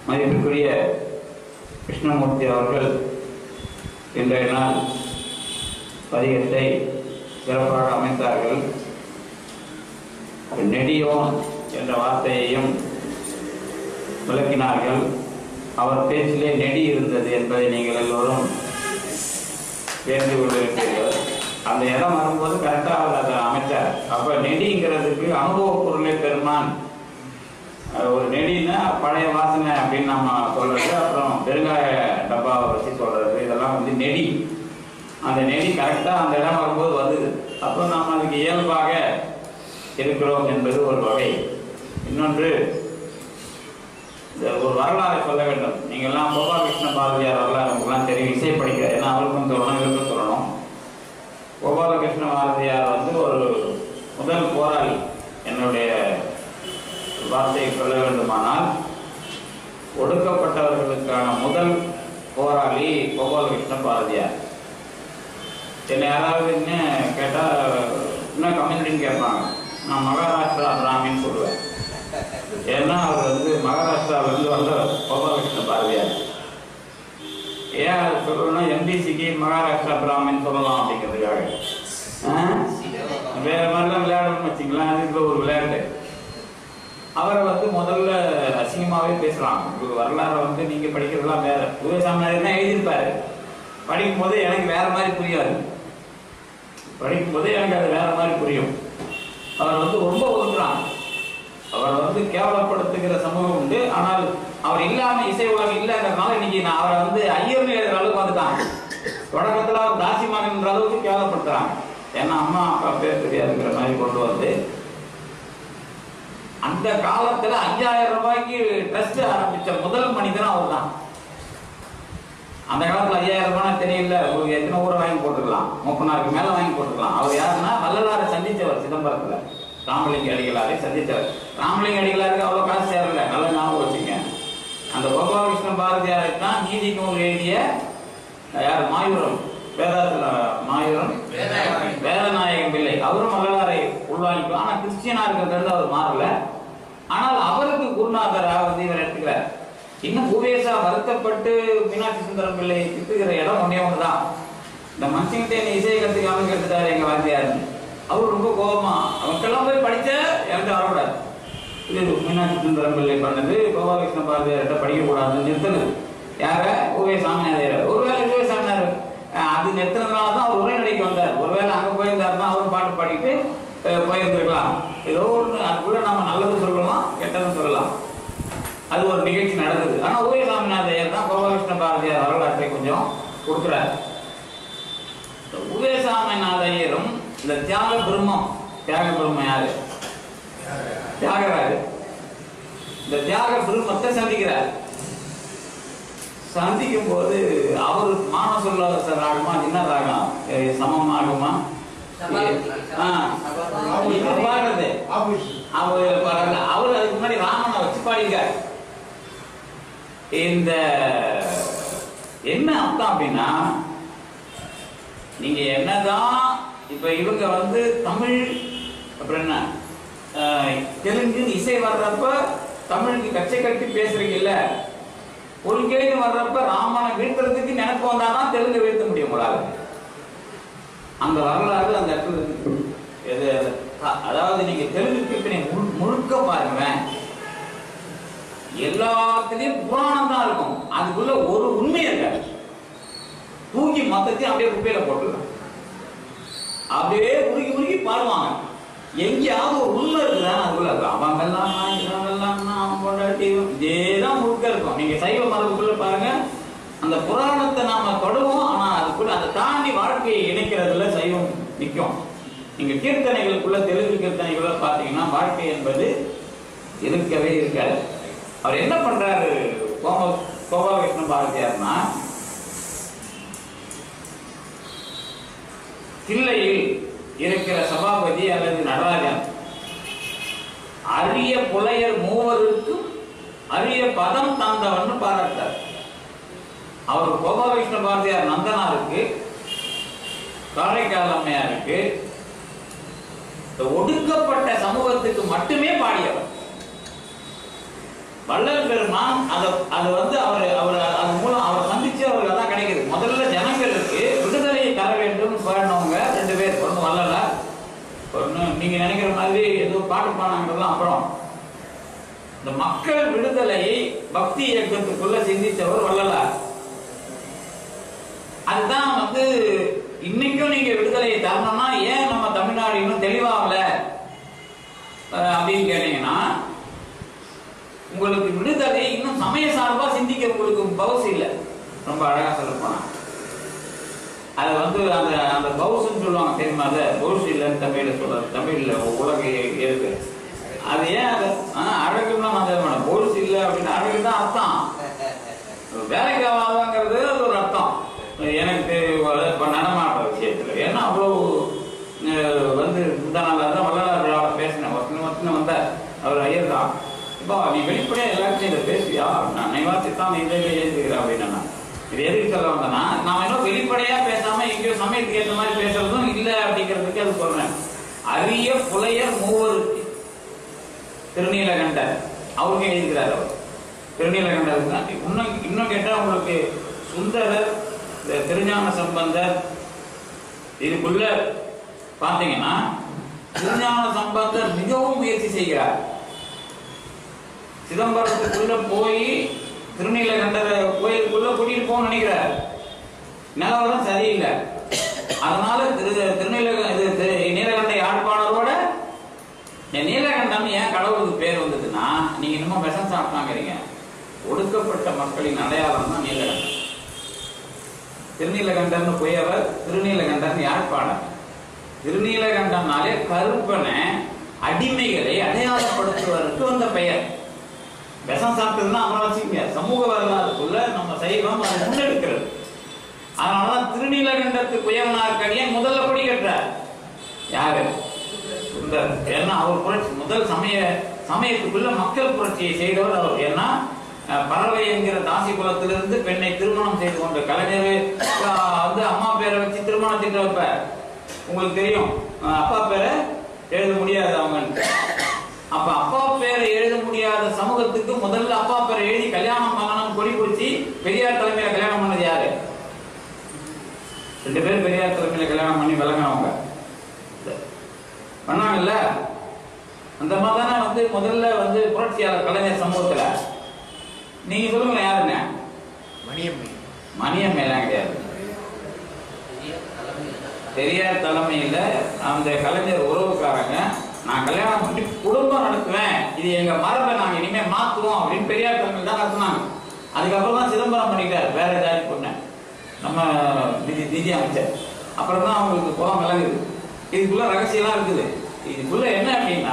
மதிப்பிற்குரிய கிருஷ்ணமூர்த்தி அவர்கள் இன்றைய நாள் பதிகத்தை சிறப்பாக அமைத்தார்கள் நெடியோன் என்ற வார்த்தையையும் விளக்கினார்கள் அவர் பேச்சிலே நெடி இருந்தது என்பதை நீங்கள் எல்லோரும் தெரிந்து கொண்டிருக்கிறீர்கள் அந்த இடம் வரும்போது கரெக்டாக அவர் அதை அமைச்சார் அப்போ நெடிங்கிறதுக்கு அனுபவ பொருளை பெருமான் அஹ் ஒரு நெடின்னா பழைய வாசனை அப்படின்னு நம்ம சொல்றது அப்புறம் பெருங்காய டப்பாவை வச்சு சொல்றது இதெல்லாம் வந்து நெடி அந்த நெடி கரெக்டாக அந்த இடம் வரும்போது வந்தது அப்போ நாம் அதுக்கு இயல்பாக இருக்கிறோம் என்பது ஒரு வகை இன்னொன்று இந்த ஒரு வரலாறை சொல்ல வேண்டும் நீங்கள்லாம் கோபாலகிருஷ்ண பாரதியார் வரலாறு உங்களுக்குலாம் தெரியும் இசை படிக்கிற ஏன்னா அவருக்கும் சொல்லணும் இவருக்கும் சொல்லணும் கோபாலகிருஷ்ண பாரதியார் வந்து ஒரு முதல் போராளி என்னுடைய வார்த்தையை சொல்ல வேண்டுமானால் ஒடுக்கப்பட்டவர்களுக்கான முதல் போராளி கோபாலகிருஷ்ண பாரதியார் என்னை யாராவது என்ன கேட்டால் என்ன கம்யூனிட்டின்னு கேட்பாங்க நான் மகாராஷ்டிரா பிராமின்னு சொல்லுவேன் ஏன்னா அவர் வந்து மகாராஷ்டிராவிலிருந்து வந்த கோபாலகிருஷ்ண பாரதியார் ஏன் அது சொல்லணும்னா எம்பிசிக்கு மகாராஷ்டிரா பிராமின் சொல்லலாம் அப்படிங்கிறதுக்காக ஆ? வேற மாதிரிலாம் விளையாடணும்னு வச்சுங்களேன் அதுக்கு ஒரு விளையாட்டு அவரை வந்து முதல்ல அசிங்கமாவே பேசலாம் ஒரு வரலாறை வந்து நீங்க படிக்கிறதெல்லாம் வேற விவசாயம் தான் எழுதியிருப்பாரு படிக்கும் போது எனக்கு வேற மாதிரி புரியாது படிக்கும் போது எனக்கு அது வேற மாதிரி புரியும் அவர் வந்து ரொம்ப ஒதுக்குறான் அவர் வந்து கேவலப்படுத்துகிற சமூகம் உண்டு ஆனால் அவர் இல்லாம இசை உலகம் இல்லைங்கிறதுனால இன்னைக்கு நான் அவரை வந்து ஐயர்னு எழுதுற அளவுக்கு வந்துட்டாங்க தொடக்கத்துல அவர் தாசி மகன்ற அளவுக்கு கேவலப்படுத்துறாங்க ஏன்னா அம்மா அப்பா பேர் தெரியாதுங்கிற மாதிரி கொண்டு வந்து அந்த காலத்துல அஞ்சாயிரம் ரூபாய்க்கு ட்ரஸ்ட் ஆரம்பிச்ச முதல் மனிதன் அவர் தான் அந்த காலத்துல ஐயாயிரம் ரூபாய் தெரியல உங்களுக்கு எத்தனை ஊரை வாங்கி போட்டுக்கலாம் முப்பனாருக்கு மேல வாங்கி போட்டுக்கலாம் அவர் யாருன்னா வள்ளலாரை சந்திச்சவர் சிதம்பரத்துல ராமலிங்க அடிகளாரை சந்தித்தவர் ராமலிங்க அடிகளாருக்கு அவ்வளவு காசு சேரல நல்லா ஞாபகம் வச்சுங்க அந்த கோபாலகிருஷ்ண பாரதியாரை தான் நீதிக்கு நூல் எழுதிய யார் மாயூரம் வேதாத்துல மாயூரம் வேதநாயகம் பிள்ளை அவரும் வள்ளலாரை உள்வாங்கிக்கலாம் ஆனா கிறிஸ்டியனா இருக்கிறது அவர் மாறல ஆனால் அவருக்கு குருநாதராக வந்து இவர் எடுத்துக்கிறார் இன்னும் பூவேசா வருத்தப்பட்டு மீனாட்சி சுந்தரம் பிள்ளை திட்டுகிற இடம் ஒன்னே ஒண்ணுதான் இந்த மன்சிங்டேன் இசையை கத்துக்காம கெடுத்துட்டாரு எங்க வாத்தியார் அவர் ரொம்ப கோபமா அவனுக்கெல்லாம் போய் படிச்ச என்கிட்ட வரக்கூடாது இது மீனாட்சி சுந்தரம் பிள்ளை பண்ணது கோபாலகிருஷ்ண பாரதியார்கிட்ட படிக்க கூடாதுன்னு நிறுத்தினது யார ஓவே சாமிநாதையர் ஒருவேளை ஓவே சாமினார் அது நிறுத்தினதுனால தான் அவர் உரைநடைக்கு வந்தார் ஒருவேளை அங்க போயிருந்தாருன்னா அவரும் பாட்டு பாடிட்டு அஹ், போயிருந்திருக்கலாம் ஏதோ ஒன்று அது கூட நம்ம நல்லது சொல்லலாம் கெட்டதும் சொல்லலாம் அது ஒரு நிகழ்ச்சி நடக்குது ஆனா ஓவே சாமிநாதையர் தான் கோபாலகிருஷ்ண பாரதியார் வரலாற்றை கொஞ்சம் கொடுக்குறாரு உவே சாமிநாதையரும் இந்த தியாக பிரம்மம் தியாக பிரம்மம் யாரு தியாகராஜர் இந்த தியாக பிரம்மத்தை சந்திக்கிறார் சந்திக்கும் போது அவர் மான சொல்ல ராகமா என்ன ராகம் அஹ் சமம் ஆகுமா ஆ. இது பாடுறது அவர் பாடுறது அவர் அதுக்கு முன்னாடி ராமனை வச்சு பாடியிருக்கார் இந்த என்ன அர்த்தம் அப்படின்னா நீங்க என்னதான் இப்ப இவங்க வந்து தமிழ் அப்புறம் என்ன ஆஹ், தெலுங்கு இசை வர்றப்ப தமிழுக்கு கச்சை கட்டி பேசுறீங்கல்ல கொள்கைன்னு வர்றப்ப ராமனை வீழ்த்துறதுக்கு நினைப்பு வந்தாதான் தெலுங்கு வீழ்த்த முடியும் உங்களால அந்த வரலாறு அந்த இடத்துல இருக்கு எது அ- அதாவது நீங்க தெலுங்கு கீர்த்தனை முழு- முழுக்க பாருங்களேன் எல்லாத்துலயும் புராணம் தான் இருக்கும் அதுக்குள்ள ஒரு உண்மை இருக்காது தூக்கி மொத்தத்தையும் அப்படியே குப்பையில போட்டுருக்கான் அப்படியே உருகி உருகி பாடுவாங்க எங்கேயாவது ஒரு உள்ள இருக்குதான் அதுக்குள்ள இருக்கும் அவங்க எல்லாம் இவங்க எல்லாம் அவன் பொண்டாட்டி இதேதான் முழுக்க இருக்கும் நீங்க சைவ மரபுக்குள்ள பாருங்க அந்த புராணத்தை நாம தொடுவோம் ஆனா அதுக்குள்ள அதை தாண்டி வாழ்க்கையை இணைக்கிறதுல சைவம் நிற்கும் நீங்க கீர்த்தனைகளுக்குள்ள தெலுங்கு கீர்த்தனைக்குள்ள பாத்தீங்கன்னா வாழ்க்கை என்பது இருக்கவே இருக்காது அவர் என்ன பண்றாரு கோப கோபாலகிருஷ்ண பாரதியார்னா தில்லையில் இருக்கிற சபாபதி அல்லது நடராஜன் அரிய புலையர் மூவருக்கும் அரிய பதம் தாந்தவன் பாராட்டார் அவர் கோபாலகிருஷ்ண பாரதியார் நந்தனாருக்கு காரைக்கால் அம்மையாருக்கு இந்த ஒடுக்கப்பட்ட சமூகத்துக்கு மட்டுமே பாடியவர் வள்ளல் பெருமான் அதை அது வந்து அவர் அவர் அது மூலம் அவர் சந்திச்சு அவருக்கு அதான் கிடைக்குது முதல்ல ஜனங்களுக்கு விடுதலையை தர வேண்டும் பாடினவங்க ரெண்டு பேர் ஒன்று வள்ளல ஒன்று நீங்க நினைக்கிற மாதிரி ஏதோ பாட்டு பாடாங்கிறதுலாம் அப்புறம் இந்த மக்கள் விடுதலையை பக்தி இயக்கத்துக்குள்ள சிந்தித்தவர் வள்ளலார் அதுதான் வந்து இன்னைக்கும் நீங்க விடுதலையை தரணும்னா ஏன் நம்ம தமிழ்நாடு இன்னும் தெளிவாகல அஹ் அப்படின்னு கேட்டீங்கன்னா உங்களுக்கு விடுதலை இன்னும் சமய சார்பா சிந்திக்க உங்களுக்கு பவுஸ் இல்லை ரொம்ப அழகா சொல்ல போனா அது வந்து அந்த அந்த பவுஸ்ன்னு சொல்லுவாங்க தெரியுமா அதை பவுஸ் இல்லைன்னு தமிழ்ல சொல்றது தமிழ்ல உலக இருக்கு அது ஏன் அது ஆஹ் அழகுன்னா நான் சொல்ல மாட்டேன் பவுஸ் இல்லை அப்படின்னா அழகு தான் அர்த்தம் வேலைக்கு ஆகாதங்கிறது அது ஒரு அர்த்தம் எனக்கு இப்போ நடமாடுற விஷயத்துல ஏன்னா அவ்வளோ அஹ், வந்து இந்த நாள் தான் வள்ளலார் விழாவில் பேசினேன் ஒருத்தன ஒருத்தன வந்தார் அவர் ஐயர் தான் இப்போ நீ வெளிப்படையாக எல்லாருக்கும் இதை பேசுவியா நான் நிவாசி தான் நீ இதை எழுதுகிறேன் அப்படின்னு நான். இது எதுக்கு சொல்ல வந்தேன்னா நான் இன்னும் வெளிப்படையா பேசாம எங்கேயோ சமயத்துக்கு ஏற்ற மாதிரி பேசுறதும் இல்லை அப்படிங்கிறதுக்கு அது சொல்றேன் அரிய புலையர் மூவருக்கு திருநீலகண்டர் அவருக்கு எழுதுகிறார் அவர் திருநீலகண்டர் தான் இன்னும் இன்னும் கேட்டா உங்களுக்கு சுந்தரர் இந்த திருஞான சம்பந்தர் இதுக்குள்ள பாத்தீங்கன்னா திருஞான சம்பந்தர் மிகவும் முயற்சி செய்கிறார் சிதம்பரத்துக்குள்ள போய் திருநீலகண்டர் கோயிலுக்குள்ள கூட்டிட்டு போக நினைக்கிறார் நிலவரம் சரியில்லை அதனால திரு திருநீல இது திரு- நீலகண்ட யாழ்ப்பாணரோட இந்த நீலகண்டம் ஏன் கடவுளுக்கு பேர் வந்ததுன்னா நீங்க இன்னமும் விஷம் சாப்பிட்டாங்கிறீங்க ஒடுக்கப்பட்ட மக்களின் அடையாளம் தான் நீலகண்டம் திருநீலகண்டர்னு போயவர் திருநீலகண்டன் யாழ்ப்பாணர் திருநீலகண்டம்னாலே கருப்பனை அடிமைகளை அடையாளப்படுத்துவதற்கு வந்த பெயர் விஷம் சாப்பிட்டதுன்னா அப்புறம் வச்சுக்கங்க சமூக வரலாறுக்குள்ள நம்ம சைவம் அதை முன்னெடுக்கிறது அதனாலதான் திருநீலகண்டத்துக்கு உயர்னார்க்கடியன் முதல்ல கொடி கட்டுறார் யாரு சுந்தர் ஏன்னா அவர் புரட்சி முதல் சமய சமயத்துக்குள்ள மக்கள் புரட்சியை செய்தவர் அவர் ஏன்னா அஹ், பறவை என்கிற தாசி குலத்திலிருந்து பெண்ணை திருமணம் செய்து கொண்ட கலைஞர் அஹ், வந்து அம்மா பேரை வச்சு திருமணம் திட்ட வைப்பார் உங்களுக்கு தெரியும் அஹ், அப்பா பேரை எழுத முடியாது அவங்க அப்ப அப்பா பேரை எழுத முடியாத சமூகத்துக்கு முதல்ல அப்பா பேரை எழுதி கல்யாணம் பண்ணணும் கொடி பிடிச்சி பெரியார் தலைமையில கல்யாணம் பண்ணது யாரு ரெண்டு பேரும் பெரியார் தலைமையில கல்யாணம் பண்ணி விளங்கினவங்க பண்ணாங்கல்ல அந்த மாதிரி தானே வந்து முதல்ல வந்து புரட்சியாளர் கலைஞர் சமூகத்துல நீங்க சொல்லுங்க யாருங்க மணியம்மை மணியம்மையெல்லாம் கிடையாது பெரியார் தலைமையில அந்த கலைஞர் உறவுக்காரங்க நான் கல்யாணம் பண்ணி குடும்பம் நடத்துவேன் இது எங்க மரபை நாங்க இனிமே மாத்துவோம் அப்படின்னு பெரியார் தலைமையில் தான் நடத்துனாங்க அதுக்கப்புறம் தான் சிதம்பரம் பண்ணிட்டார் வேற ஜாதி பொண்ணு நம்ம நிதி நிதி அமைச்சர் அப்புறம் தான் அவங்களுக்கு குளம் விளங்குது இதுக்குள்ள ரகசியம்லாம் இருக்குது இதுக்குள்ள என்ன அப்படின்னா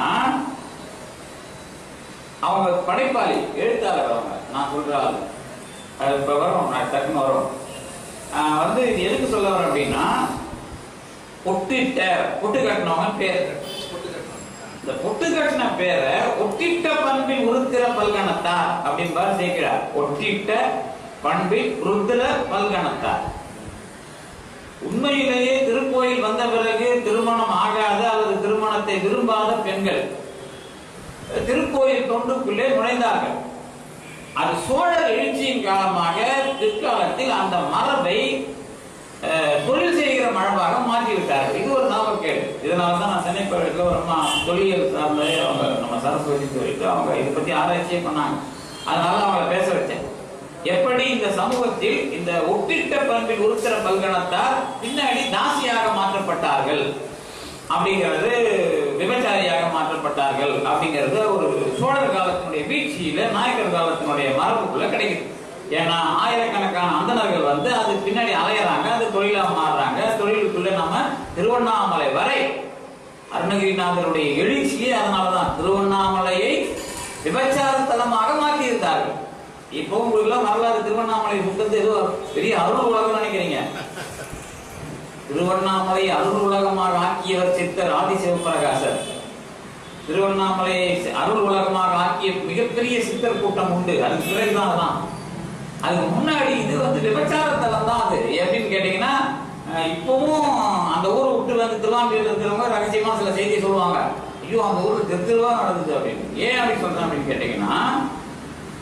அவங்க படைப்பாளி எழுத்தாளர் அவங்க நான் சொல்ற ஆளு அது இப்ப வரும் நான் டக்குன்னு வரும் ஆஹ் வந்து இது எதுக்கு சொல்ல வரேன் அப்படின்னா பொட்டிட்ட பொட்டு கட்டினவங்க பேர் இந்த பொட்டு கட்டின பேரை ஒட்டிட்ட பண்பில் உருத்திர பல்கணத்தார் அப்படின்னு பாரு சேர்க்கிறார் ஒட்டிட்ட பண்பில் உருத்திர பல்கணத்தார் உண்மையிலேயே திருக்கோயில் வந்த பிறகு திருமணம் ஆகாத அல்லது திருமணத்தை விரும்பாத பெண்கள் திருக்கோயில் தொண்டுக்குள்ளே நுழைந்தார்கள் அது சோழர் எழுச்சியின் காலமாக பிற்காலத்தில் அந்த மரபை அஹ், தொழில் செய்கிற மரபாக மாற்றி விட்டார்கள் இது ஒரு நாமக்கேடு இதனால தான் நான் சென்னை பல்கலைக்கழகத்தில் ஒரு அம்மா தொழில் சார்ந்த அவங்க நம்ம சரஸ்வதி சொல்லிட்டு அவங்க இதை பத்தி ஆராய்ச்சியே பண்ணாங்க அதனால அவங்கள பேச வச்சேன் எப்படி இந்த சமூகத்தில் இந்த ஒப்பிட்ட பண்பில் உருத்திர பல்கணத்தார் பின்னாடி தாசியாக மாற்றப்பட்டார்கள் அப்படிங்கிறது விபச்சாரியாக மாற்றப்பட்டார்கள் அப்படிங்கிறது ஒரு சோழர் காலத்தினுடைய வீழ்ச்சியில நாயக்கர் காலத்தினுடைய மரபுக்குள்ள கிடைக்குது ஏன்னா ஆயிரக்கணக்கான அந்தணர்கள் வந்து அது பின்னாடி அலையறாங்க அது தொழிலா மாறுறாங்க தொழிலுக்குள்ள நம்ம திருவண்ணாமலை வரை அருணகிரிநாதருடைய எழுச்சியே அதனாலதான் திருவண்ணாமலையை விபச்சார தலமாக மாற்றியிருந்தார்கள் இப்போ உங்களுக்கு எல்லாம் வரலாறு திருவண்ணாமலை புத்தகத்தை ஏதோ பெரிய அருள் உலகம் நினைக்கிறீங்க திருவண்ணாமலை அருள் உலகமாக ஆக்கியவர் சித்தர் ஆதி சிவபிரகாசர் திருவண்ணாமலை அருள் உலகமாக ஆக்கிய மிகப்பெரிய சித்தர் கூட்டம் உண்டு அதுக்கு பிறகுதான் அதான் அதுக்கு முன்னாடி இது வந்து விபச்சார தலம் தான் அது எப்படின்னு கேட்டீங்கன்னா அஹ், இப்பவும் அந்த ஊரை விட்டு வந்து திருவான்மையூர்ல இருக்கிறவங்க ரகசியமா சில செய்தி சொல்லுவாங்க ஐயோ அந்த ஊர்ல தெரு தெருவா நடந்தது அப்படின்னு ஏன் அப்படி சொல்றேன் அப்படின்னு கேட்டீங்கன்னா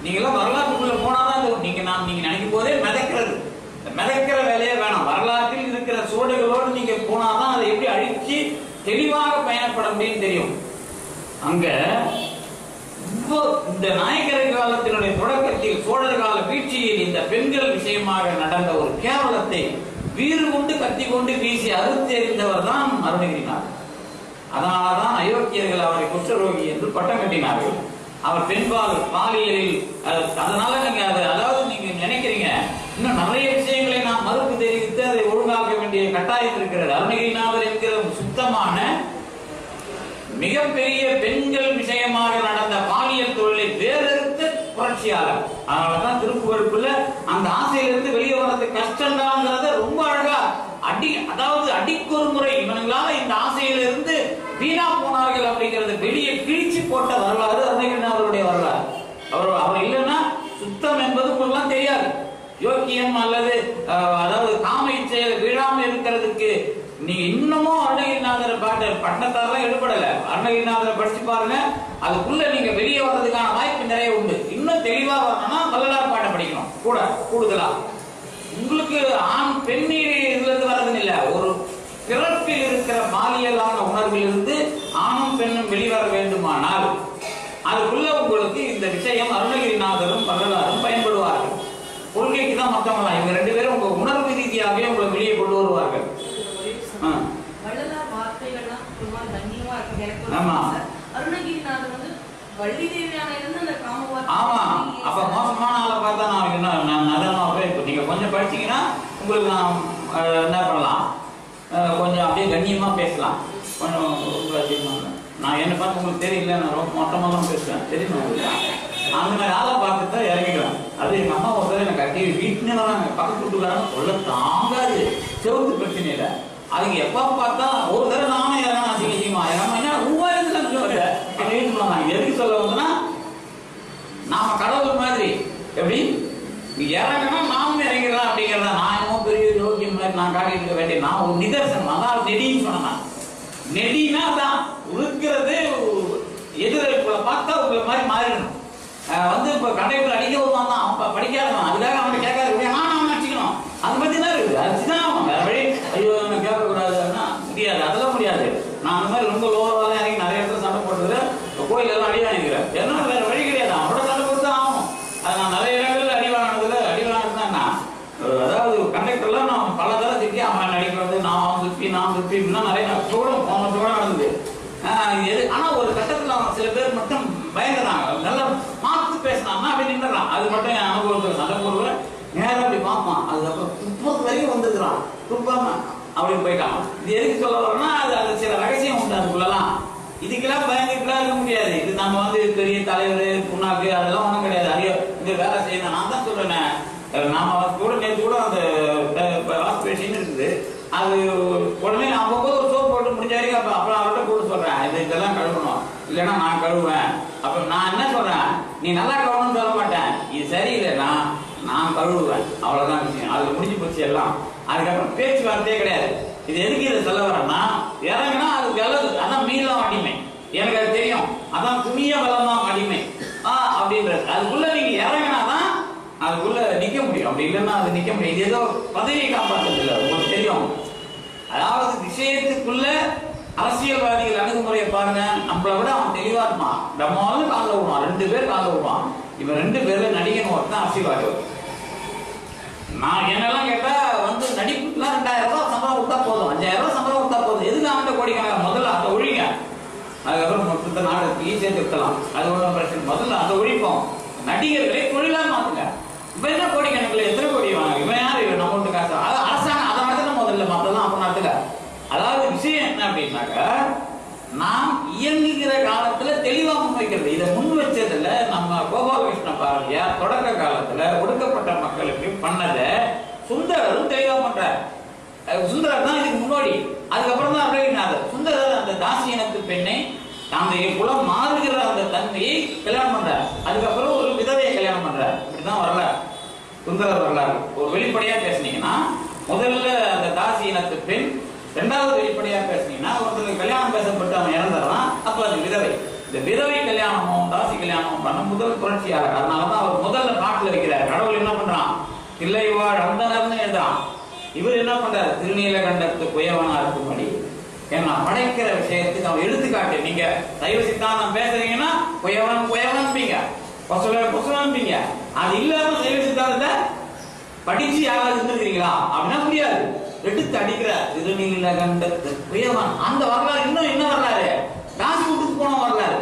நீங்களாம் வரலாற்றுக்குள்ள போனாதான் அது நீங்க நான் நீங்க நினைக்கும் போதே மிதக்கிறது இந்த மிதக்கிற வேலையே வேணாம் வரலாற்றில் இருக்கிற சுவடுகளோடு நீங்க போனாதான் அதை எப்படி அழிச்சு தெளிவாக பயணப்பட முடியும் தெரியும் அங்க இப்போ இந்த நாயக்கர் காலத்தினுடைய தொடக்கத்தில் சோழர் கால வீழ்ச்சியில் இந்த பெண்கள் விஷயமாக நடந்த ஒரு கேவலத்தை வீறு கொண்டு கத்தி கொண்டு வீசி அறுத்து எறிந்தவர் தான் அருணகிரிநாதர் அதனாலதான் அயோக்கியர்கள் அவரை குஷ்டரோகி என்று பட்டம் கட்டினார்கள் அவர் பெண்பால் பாலியலில் அஹ், அதனால நீங்க அதை அதாவது நீங்க நினைக்கிறீங்க இன்னும் நிறைய விஷயங்களை நாம் மறுப்பு தெரிவித்து அதை ஒழுங்காக்க வேண்டிய கட்டாயம் இருக்கிறது அருணகிரிநாதர் என்கிற சுத்தமான மிகப்பெரிய பெண்கள் விஷயமாக நடந்த பாலியல் தொழிலை வேறெடுத்த புரட்சியாளர் அதனாலதான் திருப்புகழுக்குள்ள அந்த ஆசையிலிருந்து வெளியே வர்றது கஷ்டம்தாங்கிறத ரொம்ப அழகா அடி அதாவது அடிக்கொரு முறை இவனுங்களால இந்த ஆசையிலிருந்து வீணா போனார்கள் அப்படிங்கறது வெளியே கிழிச்சு போட்ட வரலாறு அருணகிரிநாதருடைய வரலாறு அவர் அவர் இல்லைன்னா சுத்தம் என்பது உங்களுக்குலாம் தெரியாது யோக்கியம் அல்லது அஹ், அதாவது காம இச்சையில் விழாம இருக்கிறதுக்கு நீங்க இன்னமும் அருணகிரிநாதர் பாட்டு பட்டத்தாரெல்லாம் எடுபடல அருணகிரிநாதரை படிச்சு பாருங்க அதுக்குள்ள நீங்க வெளியே வர்றதுக்கான வாய்ப்பு நிறைய உண்டு இன்னும் தெளிவா வரணும்னா வள்ளலார் பாட்டை படிக்கணும் கூட கூடுதலா உங்களுக்கு ஆண் பெண்ணீர் இதுல இருந்து வர்றதுன்னு இல்ல ஒரு பிறப்பில் இருக்கிற பாலியலான உணர்விலிருந்து ஆணும் பெண்ணும் வெளிவர வேண்டுமானால் அதுக்குள்ள உங்களுக்கு இந்த விஷயம் அருணகிரிநாதரும் வள்ளலாரும் பயன்படுவார்கள் கொள்கைக்கு தான் மத்தவங்களாம் இவங்க ரெண்டு பேரும் உங்க உணர்வு ரீதியாகவே உங்களை வெளியே கொண்டு வருவார்கள் ஆ. வள்ளலார் வார்த்தைகள்லாம் ரொம்ப கண்ணியமா இருக்கு எனக்கு ஒரு ஆமா. ஆசை. அருணகிரிநாதர் வந்து வள்ளி தேவியான இருந்து அந்த காம வார்த்தை ஆமா அப்ப மோசமான ஆளை பார்த்தா நான் என்ன நான் நல்லவனாவே இப்போ நீங்க கொஞ்சம் படிச்சீங்கன்னா உங்களுக்கு நான் அஹ், என்ன பண்ணலாம் அஹ், கொஞ்சம் அப்படியே கண்ணியமா பேசலாம் கொஞ்சம் ரொம்ப அதிகமா இல்ல. நான் என்ன பார்த்து உங்களுக்கு தெரியல நான் ரொம்ப மொட்டமாக தான் பேசுவேன் தெரியுமா உங்களுக்கு அந்த மாதிரி ஆளை பார்த்துட்டு தான் இறங்கிடுவேன் அது எங்க அம்மா ஒரு தடவை எனக்கு கட்டி வீட்டுன்னு வராங்க பக்கத்து வீட்டுக்காரங்க சொல்ல தாங்காது செவத்து பிரச்சனை இல்லை அதுக்கு எப்ப பார்த்தா ஒரு தடவை நானும் இறங்க அசிங்க அசிங்கமா இறங்க என்ன மூவாயிரத்து லட்சம் வருது அப்படின்னு சொன்னாங்க எதுக்கு சொல்ல வந்தேன்னா நாம கடவுள் மாதிரி எப்படி இங்க இறங்கணும் நாமும் இறங்கிடலாம் அப்படிங்கிறத நான் என்னமோ பெரிய யோகியம் மாதிரி நான் காட்டிட்டு இருக்க வேண்டிய நான் ஒரு நிதர்சனம் அதான் நெடின்னு சொன்னேன் நெடினா தான் உருக்கிறது எதிர்ப்புல பார்த்தா உங்களை மாதிரி மாறிடணும் அஹ் வந்து இப்ப கடைக்குள்ள அடிக்க வருவான் தான் அவன் படிக்காதவன் அதுக்காக அவன் கேட்காது நான் அவன் அடிச்சுக்கணும் அது பத்தி தான் இருக்குது அதுதான் அவன் வேற வழி ஐயோ நான் கேட்கக்கூடாதுன்னா முடியாது அதெல்லாம் முடியாது நான் அந்த மாதிரி ரொம்ப லோவாக இறங்கி நிறைய இடத்துல சண்டை போட்டுக்கிறேன் கோயில் எல்லாம் அடி வாங்கிக்கிறேன் என்ன வேற வழி கிடையாது அவனோட சண்டை போட்டு தான் ஆகும் அது நான் நிறைய இடங்கள்ல அடி வாங்கினதுல அடி வாங்கினது தான் நான் அஹ் அதாவது கண்டக்டர்லாம் நான் பல தடவை திட்டி அவன் நடிக்கிறது நான் அவன் திருப்பி நான் திருப்பி இப்படிலாம் நிறைய நான் கூட போன கூட நடந்தது ஆஹ் எது ஆனா ஒரு கட்டத்துல அவன் சில பேர் மட்டும் பயந்துறாங்க நல்லா பார்த்து பேசினான்னா அப்படி நின்றுறான் அது மட்டும் என் அனுபவத்தில் சண்டை போடுவேன் நேரம் அப்படி பார்ப்பான் அதுக்கப்புறம் முப்பது வரைக்கும் வந்துருக்கிறான் துப்பாம அப்படின்னு போயிட்டான் இது எதுக்கு சொல்ல வரேன்னா அது அது சில ரகசியம் உண்டு அதுக்குள்ளலாம் இதுக்கெல்லாம் பயந்துட்டுலாம் இருக்க முடியாது இது நம்ம வந்து பெரிய தலைவர் புண்ணாக்கு அதெல்லாம் ஒன்றும் கிடையாது ஐயோ இங்க வேலை செய்யணும் நான் தான் சொல்றேனே அஹ் நாம கூட நேற்று கூட அந்த வாஷ் பேஷன் இருக்குது அது உடனே நான் போகும்போது ஒரு சோப் போட்டு முடிஞ்ச வரைக்கும் அப்ப அப்புறம் அவர்கிட்ட கூட சொல்றேன் இது இதெல்லாம் கழுவணும் இல்லைன்னா நான் கழுவுவேன் அப்ப நான் என்ன சொல்றேன் நீ நல்லா கழுவணும்னு சொல்ல மாட்டேன் இது சரியில்லைன்னா நான் கழுவுவேன் அவ்வளவுதான் விஷயம் அதுல முடிஞ்சு போச்சு எல்லாம் அதுக்கப்புறம் பேச்சுவார்த்தையே கிடையாது இது எதுக்கு இதை சொல்ல வரேன்னா இறங்குனா அது விலகு அதான் மீளம் அடிமை எனக்கு அது தெரியும் அதான் துணிய பலமாம் அடிமை ஆ அப்படின்றது அதுக்குள்ள நீங்க இறங்கினாதான் அதுக்குள்ள நிக்க முடியும் அப்படி இல்லைன்னா அது நிக்க முடியும் இது ஏதோ பதவியை காப்பாற்றுறது இல்லை உங்களுக்கு தெரியும் அதாவது விஷயத்துக்குள்ள அரசியல்வாதிகள் அணுகுமுறையை பாருங்க நம்மளை விட அவன் தெளிவா இருப்பான் நம்மளும் காலில் விடுவான் ரெண்டு பேர் காலில் விடுவான் இவன் ரெண்டு பேர்ல நடிகன் ஒருத்தன் அரசியல்வாதி ஒருத்தன். நான் என்னெல்லாம் கேட்டா வந்து நடிப்புக்குலாம் ரெண்டாயிரம் ரூபாய் சம்பளம் கொடுத்தா போதும் அஞ்சாயிரம் ரூபாய் சம்பளம் கொடுத்தா போதும் எதுக்கு அவன்கிட்ட கோடிக்கணக்கான முதல்ல அதை ஒழிங்க அதுக்கப்புறம் மொத்தத்தை நாடு ஈஸியாக திருத்தலாம் அது ஒன்றும் பிரச்சனை முதல்ல அதை ஒழிப்போம் நடிகர்களை தொழிலா மாத்துங்க இவன் என்ன கோடிக்கணக்கில் எத்தனை கோடி வாங்க இவன் யார் இவன் நம்ம வீட்டு காசு அது அரசாங்கம் அதை நடத்தின முதல்ல மற்றெல்லாம் அப்புறம் நடத்துக்க அதாவது விஷயம் என்ன அப்படின்னாக்க நாம் இயங்குகிற காலத்துல தெளிவா முன்வைக்கிறது இதை முன் வச்சதுல நம்ம கோபாலகிருஷ்ண பாரதியார் தொடக்க காலத்துல ஒடுக்கப்பட்ட மக்களுக்கு பண்ணதை சுந்தரரும் தெளிவா பண்றார் அஹ் சுந்தரர் தான் இதுக்கு முன்னோடி அதுக்கப்புறம் தான் அருணகிரிநாதர் சுந்தரர் அந்த தாசி இனத்து பெண்ணை அந்த குலம் மாறுகிற அந்த தன்மையை கல்யாணம் பண்றார் அதுக்கப்புறம் ஒரு விதவையை கல்யாணம் பண்றார் இப்படிதான் வரலாறு சுந்தரர் வரலாறு ஒரு வெளிப்படையா பேசுனீங்கன்னா முதல்ல அந்த தாசி இனத்து பெண் ரெண்டாவது வெளிப்படையா பேசுனீங்கன்னா ஒருத்தருக்கு கல்யாணம் பேசப்பட்டு அவன் இறந்துடுறான் அப்ப அது விதவை இந்த விதவை கல்யாணமும் தாசி கல்யாணமும் பண்ண முதல் புரட்சியாளர் அதனாலதான் அவர் முதல்ல பாட்டுல வைக்கிறார் கடவுள் என்ன பண்றான் இல்லை வாழ் அந்தனர்னு எழுதுறான் இவர் என்ன பண்றாரு திருநீலகண்டத்து குயவனா இருக்கும்படி ஏன்னா படைக்கிற விஷயத்துக்கு அவன் எடுத்துக்காட்டு நீங்க சைவ சித்தாந்தம் பேசுறீங்கன்னா குயவன் குயவன்பீங்க பொசுல பொசுலன்பீங்க அது இல்லாம சைவ சித்தாந்தத்தை படிச்சு யாராவது இருந்திருக்கிறீங்களா அப்படின்னா முடியாது எடுத்து அடிக்கிற திருநீலகண்டத்து குயவன் அந்த வரலாறு இன்னும் என்ன வரலாறு காசு கொடுத்து போன வரலாறு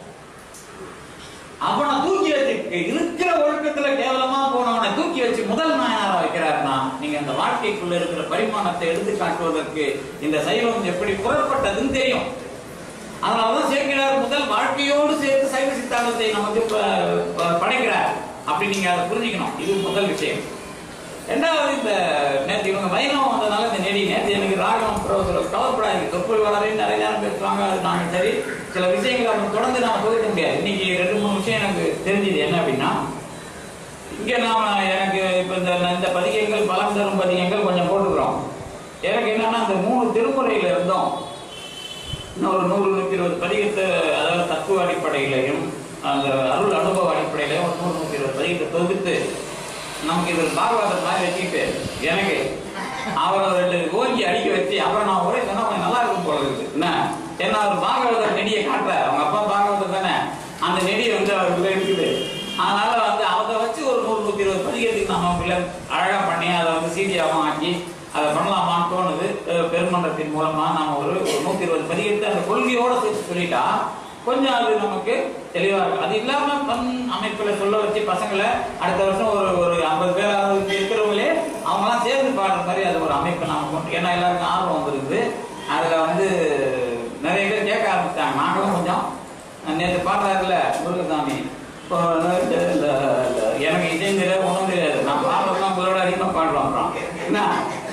அவனை தூக்கி வச்சு இருக்கிற ஒழுக்கத்துல கேவலமா போனவனை தூக்கி வச்சு முதல் நாயனாரா வைக்கிறாருன்னா நீங்க அந்த வாழ்க்கைக்குள்ள இருக்கிற பரிமாணத்தை எடுத்து காட்டுவதற்கு இந்த சைவம் எப்படி புறப்பட்டதுன்னு தெரியும் அதனாலதான் சேர்க்கிறார் முதல் வாழ்க்கையோடு சேர்த்து சைவ சித்தாந்தத்தை நமக்கு ப- ப- படைக்கிறார் அப்படி நீங்க அதை புரிஞ்சுக்கணும் இது முதல் விஷயம் ரெண்டாவது இந்த நேற்று இவங்க வைணவம் வந்ததுனால இந்த நெடி நேற்று எனக்கு ராகம் பிரபுத்தர் கவலைப்படாது தொப்புள் வளரையும் நிறைய நேரம் பேசுவாங்க அது நாங்கள் சரி சில விஷயங்களை அவங்க தொடர்ந்து நாம தொகுக்க முடியாது இன்னைக்கு ரெண்டு மூணு விஷயம் எனக்கு தெரிஞ்சது என்ன அப்படின்னா இங்க நாம எனக்கு இப்ப இந்த இந்த பதிகங்கள் பலம் தரும் பதிகங்கள் கொஞ்சம் போட்டுக்கிறோம் எனக்கு என்னன்னா அந்த மூணு திருமுறையில இருந்தோம் இன்னொரு நூறு நூத்தி இருபது பதிகத்தை அதாவது தத்துவ அடிப்படையிலையும் அந்த அருள் அனுபவ அடிப்படையிலையும் ஒரு நூறு நூத்தி இருபது பதிகத்தை தொகுத்து நமக்கு இது பாகவதர் மாதிரி வச்சுக்கிட்டு எனக்கு அவரை ரெண்டு ஓங்கி அடிக்க வச்சு அப்புறம் நான் ஒரே சொன்னா கொஞ்சம் நல்லா இருக்கும் போல இருக்கு என்ன ஏன்னா அவர் பாகவதர் நெடியை காட்டுறாரு அவங்க அப்பா பாகவதர் தானே அந்த நெடி வந்து அவருக்குள்ள இருக்குது அதனால வந்து அதை வச்சு ஒரு நூறு நூத்தி இருபது பதிகத்துக்கு நம்ம பிள்ளை அழகா பண்ணி அதை வந்து சீடியாவும் ஆக்கி அதை பண்ணலாமான்னு தோணுது அஹ் பெருமன்றத்தின் மூலமா நாம ஒரு ஒரு நூத்தி இருபது பதிகத்தை அந்த கொள்கையோட சேர்த்து சொல்லிட்டா கொஞ்சம் அது நமக்கு தெளிவா இருக்கும் அது இல்லாம பண் அமைப்புல சொல்ல வச்சு பசங்களை அடுத்த வருஷம் ஒரு ஒரு ஐம்பது பேர் இங்க இருக்கிறவங்களே அவங்க எல்லாம் சேர்ந்து பாடுற மாதிரி அது ஒரு அமைப்பு நாம கொண்டு ஏன்னா எல்லாருக்கும் ஆர்வம் வந்துருக்குது அதுல வந்து நிறைய பேர் கேட்க ஆரம்பிச்சாங்க நாங்களும் கொஞ்சம் நேற்று பாடுறாருல முருகசாமி இப்போ இந்த- இந்த- இந்த- எனக்கு இதையும் தெரியாது ஒன்றும் தெரியாது நான் பாடுறதுலாம் உங்களோட அதிகமாக பாடுறோம் அப்புறம் என்ன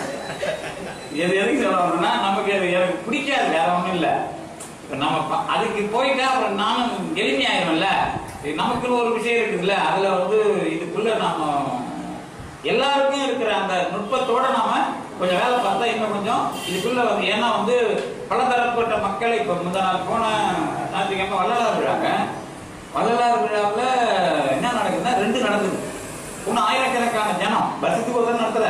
எது எதுக்கு சொல்றோம்னா நமக்கு அது எனக்கு பிடிக்காது வேற ஒண்ணும் இல்ல இப்ப நம்ம ப- அதுக்கு போயிட்டா அப்புறம் நானும் எளிமையாயிரும்ல இது நமக்குன்னு ஒரு விஷயம் இருக்குதுல்ல அதுல வந்து இதுக்குள்ள நாம எல்லாருக்கும் இருக்கிற அந்த நுட்பத்தோட நாம கொஞ்சம் வேலை பார்த்தா இன்னும் கொஞ்சம் இதுக்குள்ள வந்து ஏன்னா வந்து பலதரப்பட்ட மக்களை இப்ப முந்தா நாள் போன ஞாயிற்றுக்கிழமை வள்ளலார் விழாங்க வள்ளலார் விழாவுல என்ன நடக்குதுன்னா ரெண்டு நடக்குது ஒண்ணு ஆயிரக்கணக்கான ஜனம் வருஷத்துக்கு ஒரு தடவை நடத்துற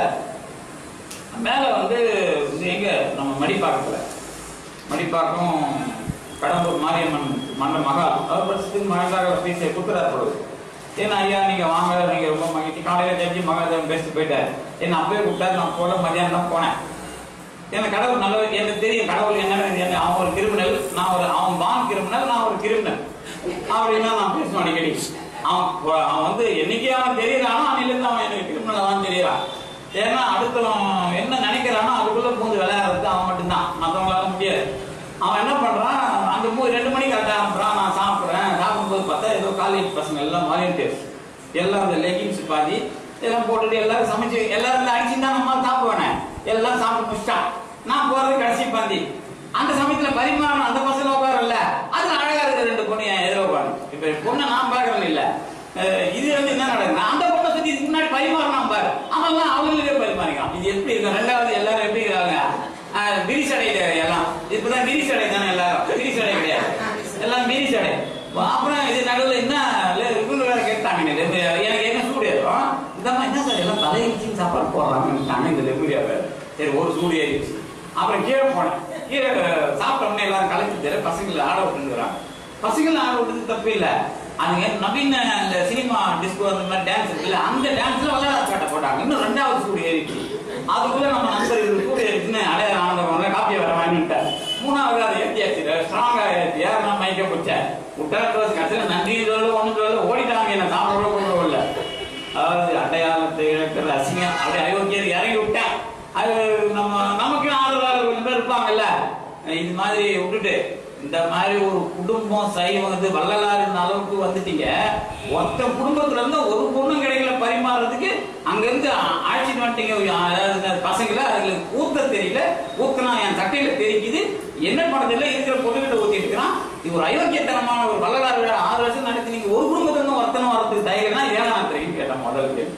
மேல வந்து இது எங்க நம்ம மடிப்பாக்கத்துல மடிப்பாக்கம் கடம்பூர் மாரியம்மன் மன்ன மகால் அவர் வருஷத்துக்கு மகளாக பீஸை கொடுக்குறாரு பொழுது ஏன்னா ஐயா நீங்க வாங்க நீங்க ரொம்ப மகிழ்ச்சி காலையில தெரிஞ்சு மகாதேவன் பேசிட்டு போயிட்டாரு என்ன அப்பவே கூப்பிட்டாரு நான் போல மதியானம் தான் போனேன் எனக்கு கடவுள் நல்ல எனக்கு தெரியும் கடவுள் என்னன்னு என்ன அவன் ஒரு கிரிமினல் நான் ஒரு அவன் பான் கிரிமினல் நான் ஒரு கிரிமினல் அப்படின்னா நான் பேசுவேன் அடிக்கடி அவன் ப- அவன் வந்து என்னைக்கே அவன் தெரியறானோ அன்னிலிருந்து அவன் எனக்கு கிரிமினல் தான் தெரியறான் ஏன்னா அடுத்தவன் என்ன நினைக்கிறானோ அதுக்குள்ள பூந்து விளையாடுறது அவன் மட்டும்தான் மற்றவங்களால முடியாது அவன் என்ன பண்றான் அந்த மூ ரெண்டு மணிக்கு கட்ட ஆரம்பிறான் நான் சாப்பிடுறேன் சாப்பிடும்போது பார்த்தா ஏதோ காலேஜ் பசங்க எல்லாம் வாலண்டியர்ஸ் எல்லாம் இந்த லெகின்ஸ் பாதி இதெல்லாம் போட்டுட்டு எல்லாரும் சமைச்சு எல்லாரும் அடிச்சு தான் நம்ம சாப்பிடுவானே எல்லாம் சாப்பிட்டு முடிச்சிட்டான் நான் போறது கடைசி பந்தி அந்த சமயத்துல பரிமாறணும் அந்த பசங்க உட்காரல அது அழகா இருக்கு ரெண்டு பொண்ணு என் எதிர உட்காரு இப்ப பொண்ணை நான் பாக்குறேன் இல்ல அஹ் இது வந்து என்ன நடக்குது அந்த பொண்ணை சுத்தி இதுக்கு முன்னாடி பரிமாறினான் பாரு அவன்லாம் அவங்களுக்கே பரிமாறிக்கலாம் இது எப்படி இருக்கும் ரெண்டாவது எல்லாரும் எப்படி இருக்காங்க அஹ் விரிசடை எல்லாம் இப்பதான் விரிசடை தானே எல்லாரும் விரிசடை கிடையாது எல்லாம் விரிசடை அப்புறம் இது நடுவில் என்ன இல்ல, இவங்க வேற கேட்டாங்க இந்த lemonade. எனக்கு என்ன சூடு ஏறும் இந்த மாதிரி என்ன சார் எல்லாம் தலையிச்சு சாப்பாடு போடுறாங்க இந்த லெபுரியாவை சரி ஒரு சூடு ஏறிடுச்சு அப்புறம் கீழே போனேன் கீழே சாப்பிட்டோம்னே எல்லாரும் கலந்து தர பசங்களை ஆட விட்டுருக்குறாங்க பசங்களை ஆட விட்டது தப்பு இல்ல அதுங்க நவீன அந்த சினிமா டிஸ்கோ அந்த மாதிரி டான்ஸ் இருக்குல்ல அந்த டான்ஸ்ல விளையாட காட்ட போட்டாங்க இன்னும் ரெண்டாவது சூடு ஏறிச்சு அதுக்குள்ள நம்ம நண்பர் இது சூடு ஏறிச்சுன்னு அடைய ஆனந்தம் காப்பியை வர வாங்கிட்டார் மூணாவது அதை ஏற்றியாச்சு ஸ்ட்ராங்கா ஏற்றி யார் நான் மைக்க பிடிச்சேன் விட்டா கடைசியில் நன்றி சொல்ல ஒண்ணு சொல்ல ஓடிட்டாங்க என்ன சாப்பிட கூட கொண்டு வரல அதாவது அடையாளத்தை இழக்கிற அசிங்கம் அப்படியே அயோக்கியர் இறங்கி விட்டேன் அது நம்ம நமக்கு ஆதரவாளர் கொஞ்சம் பேர் இருப்பாங்கல்ல இது மாதிரி விட்டுட்டு இந்த மாதிரி ஒரு குடும்பம் சைவம் வந்து வள்ளலாரின் அளவுக்கு வந்துட்டீங்க ஒத்த குடும்பத்துல இருந்து ஒரு பொண்ணும் கிடைக்கல பரிமாறுறதுக்கு அங்க இருந்து ஆட்சிட்டு வந்துட்டீங்க அதாவது இந்த பசங்களை அதுங்களுக்கு ஊத்த தெரியல ஊத்துனா என் சட்டையில தெரிக்குது என்ன பண்றதில்ல இருக்கிற பொண்ணுகிட்ட ஊத்தி இருக்கிறான் இது ஒரு அயோக்கியத்தனமான ஒரு வள்ளலார் விழா ஆறு வருஷம் நடத்தி நீங்க ஒரு குடும்பத்துல இருந்து ஒருத்தனம் வரதுக்கு தயங்கன்னா ஏன் நான் தெரியும் கேட்டேன் முதல் கேள்வி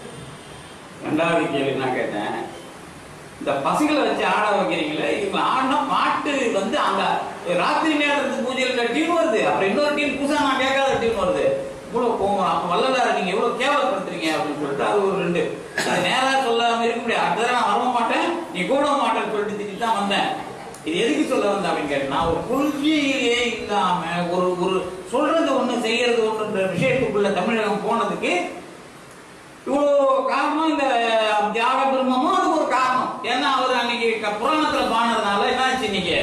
ரெண்டாவது கேள்வி நான் கேட்டேன் இந்த பசங்களை வச்சு ஆட வைக்கிறீங்களே இவங்க ஆடினா பாட்டு வந்து அந்த ராத்திரி நேரத்துக்கு பூஜையில் டியூன் வருது அப்புறம் இன்னொரு டியூன் புதுசா நான் கேட்காத டியூன் வருது இவ்வளவு கோவம் அப்ப வல்லலாரு நீங்க இவ்வளவு கேவலப்படுத்துறீங்க அப்படின்னு சொல்லிட்டு அது ஒரு ரெண்டு அது நேரா சொல்லாம இருக்க முடியாது அடுத்த தடவை நான் வரவும் மாட்டேன் நீ கூட மாட்டேன்னு சொல்லிட்டு திட்டி தான் வந்தேன் இது எதுக்கு சொல்ல வந்தேன் அப்படின்னு கேட்டா ஒரு கொள்கையே இல்லாம ஒரு ஒரு சொல்றது ஒண்ணு செய்யறது ஒண்ணுன்ற விஷயத்துக்குள்ள தமிழகம் போனதுக்கு இவ்வளோ காரணம் இந்த தியாக பிரம்மமும் அதுக்கு ஒரு காரணம் ஏன்னா அவர் அன்னைக்கு க- புராணத்துல பானதுனால என்னாச்சு இன்னைக்கு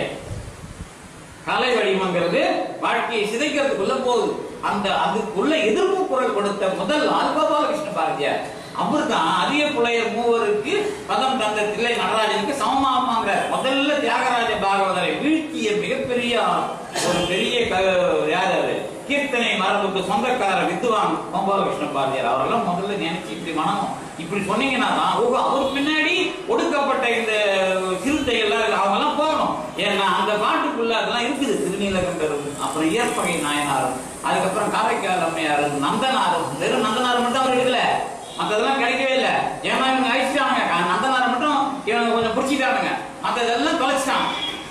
கலை வடிவங்கிறது வாழ்க்கையை சிதைக்கிறதுக்குள்ள போகுது அந்த அதுக்குள்ள எதிர்ப்பு குரல் கொடுத்த முதல் ஆள் கோபாலகிருஷ்ண பாரதியார் அவர் தான் அரிய புலையர் மூவருக்கு பதம் தந்த தில்லை நடராஜனுக்கு சமமாமாங்க முதல்ல தியாகராஜ பாகவதரை வீழ்த்திய மிகப்பெரிய ஒரு பெரிய க- யார் அது கீர்த்தனை மரபுக்கு சொந்தக்கார வித்துவான் கோபாலகிருஷ்ண பாரதியார் அவரெல்லாம் முதல்ல நினைச்சு இப்படி மனம் இப்படி சொன்னீங்கன்னா தான் ஓ அவருக்கு பின்னாடி ஒடுக்கப்பட்ட இந்த சிறுத்தை எல்லாம் அவங்க எல்லாம் போகணும் ஏன்னா அந்த பாட்டுக்குள்ள அதெல்லாம் இருக்குது திருநீலகண்டர் அப்புறம் இயற்பகை நாயனார் அதுக்கப்புறம் காரைக்கால் அம்மையார் நந்தனார் வெறும் நந்தனார் மட்டும் அவர் எடுக்கல மத்ததெல்லாம் கிடைக்கவே இல்லை ஏன்னா இவங்க அழிச்சிட்டாங்க கா- நந்தனாரை மட்டும் இவங்க கொஞ்சம் பிடிச்சிட்டானுங்க மத்ததெல்லாம் தொலைச்சிட்டாங்க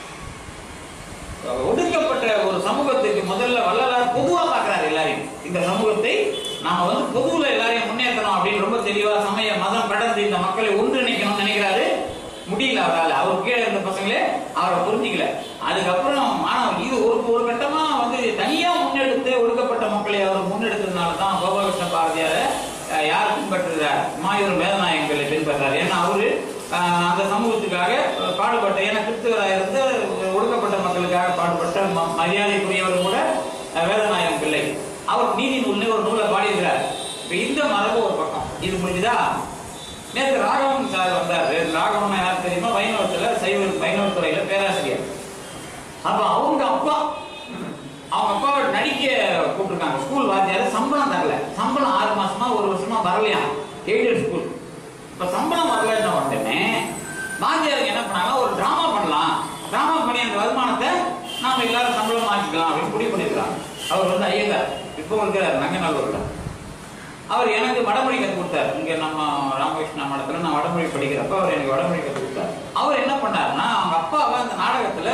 ஒடுக்கப்பட்ட ஒரு சமூகத்துக்கு முதல்ல வள்ளலார் பொதுவா பார்க்கறாரு எல்லாரையும் இந்த சமூகத்தை நாம வந்து பொதுவுல எல்லாரையும் முன்னேற்றணும் அப்படின்னு ரொம்ப தெளிவா சமய மதம் கடந்து இந்த மக்களை ஒன்றிணைக்கணும்னு நினைக்கிறாரு முடியல அவரால் அவர் கீழே இருந்த பசங்களே அவரை புரிஞ்சிக்கல அதுக்கப்புறம் மாணவர் இது ஒரு ஒரு கட்டமா வந்து தனியா முன்னெடுத்து ஒடுக்கப்பட்ட மக்களை அவர் முன்னெடுத்ததுனால தான் கோபாலகிருஷ்ண பாரதியார அஹ், யார் பின்பற்றுகிறார் மாயூர் வேதநாயகங்களை பின்பற்றார் ஏன்னா அவரு அஹ், அந்த சமூகத்துக்காக அஹ், பாடுபட்ட ஏன்னா கிறிஸ்துவராக இருந்து ஒடுக்கப்பட்ட மக்களுக்காக பாடுபட்ட ம- மரியாதைக்குரியவர் கூட அஹ், வேதநாயகம் பிள்ளை அவர் நீதி நூல்னு ஒரு நூலை பாடியிருக்கிறார் இப்ப இந்த மரபு ஒரு பக்கம் இது முடிஞ்சுதா நேற்று ராகவன் சார் வந்தார் ராகவன் யார் தெரியுமா வைணவத்துல சைவ வைணவத்துறையில பேராசிரியர் அப்ப அவங்க அப்பா அவங்க அப்பாவை நடிக்க கூப்பிட்டுருக்காங்க ஸ்கூல் வாத்தியார் சம்பளம் தரல சம்பளம் ஆறு மாசமா ஒரு வருஷமா வரலையாம் எய்டட் ஸ்கூல் இப்ப சம்பளம் வரலன்னு உடனே வாத்தியார் என்ன பண்ணாங்க ஒரு டிராமா பண்ணலாம் டிராமா பண்ணி அந்த வருமானத்தை நாம எல்லாரும் சம்பளம் ஆக்கிக்கலாம் அப்படின்னு முடிவு பண்ணிருக்காங்க அவர் வந்து ஐயங்கார் இப்போ இருக்கிறார் நங்கநல்லூர்ல அவர் எனக்கு வடமொழி கற்றுக் கொடுத்தார் இங்க நம்ம ராமகிருஷ்ணா மடத்துல நான் வடமொழி படிக்கிறப்ப அவர் எனக்கு வடமொழி கற்றுக் கொடுத்தார் அவர் என்ன பண்ணாருன்னா அவங்க அப்பாவை அந்த நாடகத்துல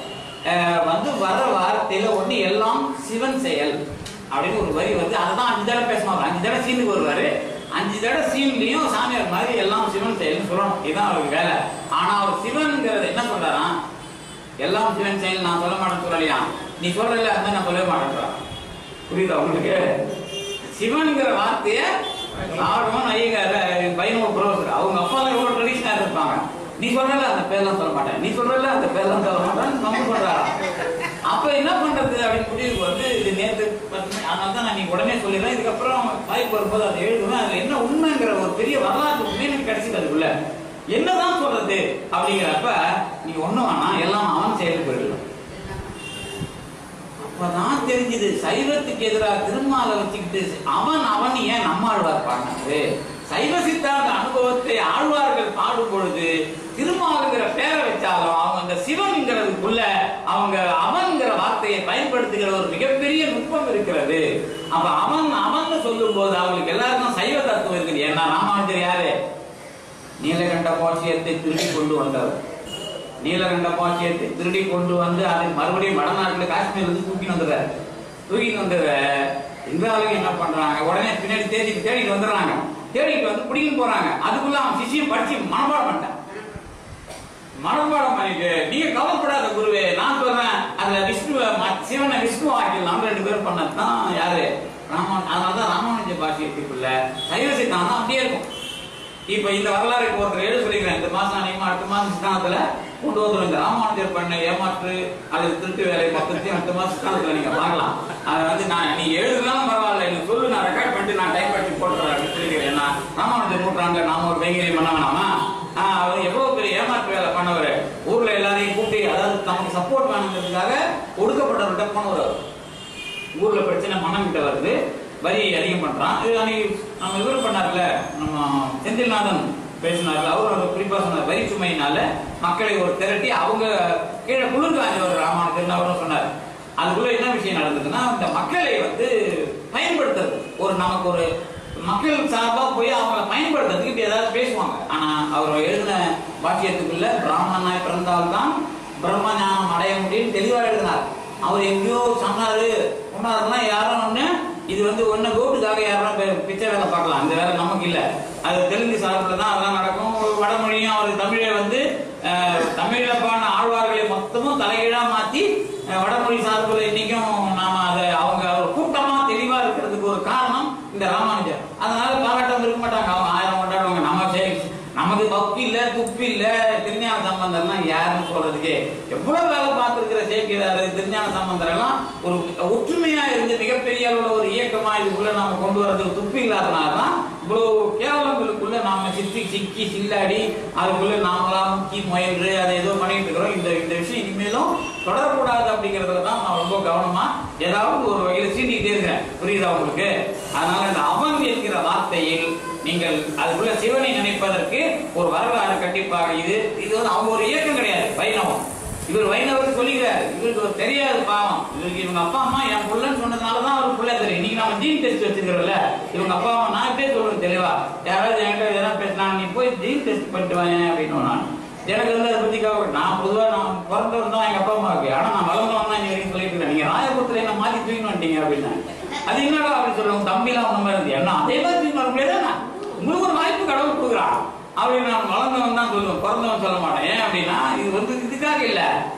அஹ், வந்து வர வார்த்தையில ஒண்ணு எல்லாம் சிவன் செயல் அப்படின்னு ஒரு வரி வந்து அதுதான் அஞ்சு தடவை பேசுவாங்க அஞ்சு தடவை சீனுக்கு வருவாரு அஞ்சு தடவை சீன்லயும் சாமியார் மாதிரி எல்லாம் சிவன் செயல்னு சொல்லணும் இதுதான் அவருக்கு வேலை ஆனா அவர் சிவன்ங்கிறது என்ன சொல்றாராம் எல்லாம் சிவன் செயல் நான் சொல்ல மாட்டேன்னு சொல்லலையா நீ சொல்றல அந்த மாதிரி நான் சொல்லவே மாட்டேன் புரியுதா உங்களுக்கு சிவன்ங்கிற வார்த்தைய ஆடவன் ஐயங்கார பையனோட ப்ரொஃபசர் அவங்க அப்பா தான் எவ்வளவு ட்ரெடிஷனா இருப்பாங்க நீ சொல்றல அந்த பேர்லாம் சொல்ல மாட்டேன் நீ சொல்றல அந்த பேர்லாம் சொல்ல மாட்டேன் நம்ம சொல்றாரா அப்ப என்ன பண்றது அப்படின்னு முடிவுக்கு வந்து இது நேத்து பத்து மணி- அதனால தான் நான் நீ உடனே சொல்லிடுறேன் இதுக்கப்புறம் வாய்ப்பு வரும்போது அதை எழுதுவேன் அதுல என்ன உண்மைங்கிற ஒரு பெரிய வரலாற்று உண்மை எனக்கு கிடைச்சது அதுக்குள்ள என்னதான் சொல்றது அப்படிங்கிறப்ப நீ ஒண்ணும் வேணாம் எல்லாம் அவன் செயலுக்கு போயிடலாம் அப்பதான் தெரிஞ்சது சைவத்துக்கு எதிராக திருமாலை வச்சுக்கிட்டு அவன் அவன் ஏன் நம்மாழ்வார் பாடினாரு சைவ சித்தாந்த அனுபவத்தை ஆழ்வார்கள் பாடும் பொழுது திருமாலுங்கிற பேரை வச்சாலும் அவங்க அந்த சிவன்ங்கிறதுக்குள்ள அவங்க அவன்கிற வார்த்தையை பயன்படுத்துகிற ஒரு மிகப்பெரிய நுட்பம் இருக்கிறது அப்ப அவன் அவன் சொல்லும் போது அவங்களுக்கு எல்லாருக்கும் சைவ தத்துவம் இருக்குது ஏன்னா ராமானுஜர் யாரு நீலகண்ட பாட்சியத்தை திருடி கொண்டு வந்தவர் நீலகண்ட பாட்சியத்தை திருடி கொண்டு வந்து அதை மறுபடியும் வடநாட்டுல காஷ்மீர்ல இருந்து தூக்கிட்டு வந்துடுறாரு தூக்கிட்டு வந்தத இந்த ஆளுங்க என்ன பண்றாங்க உடனே பின்னாடி தேடி தேடிட்டு வந்துடுறாங்க தேடிட்டு வந்து பிடிக்கிட்டு போறாங்க அதுக்குள்ள அவன் சிஷியம் படிச்சு மனப்பாடம் பண்ணிட்டான் மனப்பாடம் பண்ணிட்டு நீங்க கவலைப்படாத குருவே நான் சொல்றேன் அதுல விஷ்ணுவை ம- சிவனை விஷ்ணு ஆக்கிடலாம் ரெண்டு பேரும் பண்ணதுதான் யாரு ராமன் அதனாலதான் ராமானுஜ பாஷைக்குள்ள சைவ சித்தாந்தம் அப்படியே இருக்கும் இப்ப இந்த வரலாறு இப்போ ஒருத்தர் எழுத சொல்லிக்கிறேன் இந்த மாசம் அநேகமா அடுத்த மாசம் சித்தாந்தத்துல கொண்டு வந்துரும் இந்த ராமானுஜர் பண்ண ஏமாற்று அல்லது திருட்டு வேலை மொத்தத்தையும் அடுத்த மாசம் சித்தாந்தத்துல நீங்க பார்க்கலாம் அதை வந்து நான் நீ எழுதுனாலும் பரவாயில்ல நீ சொல்லு நான் ரெக்கார்ட் பண்ணிட்டு நான் டைப் பண்ணி போட்டுறேன் அப்படின்னு சொல்லிக்கிறேன் ஏன்னா ராமானுஜர் நூற்றாண்டுல நாம ஒரு கைங்கரியம் பண்ண வேணாமா ஆஹ் அவர் எவ்வளவு பெரிய ஏமாற்று வேலை பண்ணவர் ஊர்ல எல்லாரையும் கூட்டி அதாவது நமக்கு சப்போர்ட் வேணுங்கிறதுக்காக ஒடுக்கப்பட்டவர்கிட்ட போனவர் அவர். ஊர்ல பிரச்சனை மனம் கிட்ட வருது வரி அதிகம் பண்றான் இது அன்னைக்கு நம்ம இவர் பண்ணார்ல நம்ம செந்தில்நாதன் பேசினார்ல அவர் ஒரு குறிப்பா சொன்னார் வரி சுமையினால மக்களை ஒரு திரட்டி அவங்க கீழே குளிர் காஞ்சவர் ராமானுஜர் அவரும் சொன்னார் அதுக்குள்ள என்ன விஷயம் நடந்ததுன்னா இந்த மக்களை வந்து பயன்படுத்துறது ஒரு நமக்கு ஒரு மக்கள் சார்பா போய் அவங்கள பயன்படுத்துறதுக்கு இப்படி ஏதாவது பேசுவாங்க ஆனா அவர் எழுதின வாக்கியத்துக்குள்ள பிராமணனாய் பிறந்தால்தான் பிரம்ம ஞானம் அடைய முடியும்னு தெளிவா எழுதினார் அவர் எங்கேயோ சொன்னாரு சொன்னாருன்னா யாரும் ஒண்ணு இது வந்து ஒண்ணு கோட்டுக்காக யாரும் பி- பிச்சை வேலை பார்க்கலாம் இந்த வேலை நமக்கு இல்ல அது தெலுங்கு சார்பில் தான் அதெல்லாம் நடக்கும் ஒரு வடமொழியும் அவர் தமிழை வந்து அஹ், தமிழ்ல பாடின ஆழ்வார்களை மொத்தமும் தலைகீழா மாத்தி அஹ், வடமொழி சார்பில் இன்னைக்கும் நாம அதை அவங்க ஒரு கூட்டமா தெளிவா இருக்கிறதுக்கு ஒரு காரணம் இந்த ராமானுஜர் அதனால பாராட்டம் இருக்க மாட்டாங்க அவங்க ஆயிரம் கொண்டாடுவாங்க நம்ம சரி நமக்கு பக்தி இல்ல துப்பி இல்ல திருஞான சம்பந்தர்னா யாருன்னு சொல்றதுக்கு எவ்வளவு வேலை பார்த்திருக்கிற சேர்க்கிறாரு திருஞான சம்பந்தர் எல்லாம் ஒரு ஒற்றுமையா இருந்து மிகப்பெரிய அளவுல ஒரு இயக்கமா இதுக்குள்ள நாம கொண்டு வர்றதுக்கு துப்பி இல்லாதனாலதான் இவ்வளவு கேவலங்களுக்குள்ள நாம சிக்கி சிக்கி சில்லாடி அதுக்குள்ள நாமளா முக்கி முயன்று அதை ஏதோ பண்ணிட்டு இருக்கிறோம் இந்த இந்த விஷயம் இனிமேலும் தொடரக்கூடாது அப்படிங்கறதுல தான் நான் ரொம்ப கவனமா ஏதாவது ஒரு வகையில சீண்டிக்கிட்டே இருக்கிறேன் புரியுதா உங்களுக்கு அதனால இந்த அவன் என்கிற வார்த்தையில் நீங்கள் அதுக்குள்ள சிவனை நினைப்பதற்கு ஒரு வரலாறு கண்டிப்பாக இது இது வந்து அவங்க ஒரு இயக்கம் கிடையாது வைணவம் இவர் வைணவர் சொல்லிக்கிறார் இவருக்கு ஒரு தெரியாது பாவம் இவருக்கு இவங்க அப்பா அம்மா என் புள்ளன்னு சொன்னதுனால தான் அவர் புள்ள தெரியும் இன்னைக்கு நம்ம ஜீன் டெஸ்ட் வச்சிருக்கிறோம்ல இவங்க அப்பா அம்மா நான் இப்படியே சொல்றேன் தெளிவா யாராவது என்கிட்ட எதனா பேசினா நீ போய் ஜீன் டெஸ்ட் பண்ணிட்டு வாங்க அப்படின்னு நான் எனக்கு வந்து அதை பத்தி கவலை நான் பொதுவா நான் பிறந்தவன் தான் எங்க அப்பா அம்மாவுக்கு ஆனா நான் வளர்ந்தவன் தான் இங்க வரைக்கும் சொல்லிட்டு இருக்கேன் நீங்க ராயபுரத்துல என்ன மாத்தி தூக்கின்னு வந்துட்டீங்க அப்படின்னா அது என்னடா அப்படின்னு சொல்லுவாங்க தம்பிலாம் அந்த மாதிரி இருந்து என்ன அதே மாதிரி தூக்கி வர முடியாதா உங்களுக்கு ஒரு வாய்ப்பு கடவுள் கொடுக்குறான் அப்படின்னு நான் வளர்ந்தவன் தான் சொல்லுவேன் பிறந்தவன் சொல்ல மாட்டேன் ஏன் அப்படின்னா இது வந்து இதுக்காக இல்ல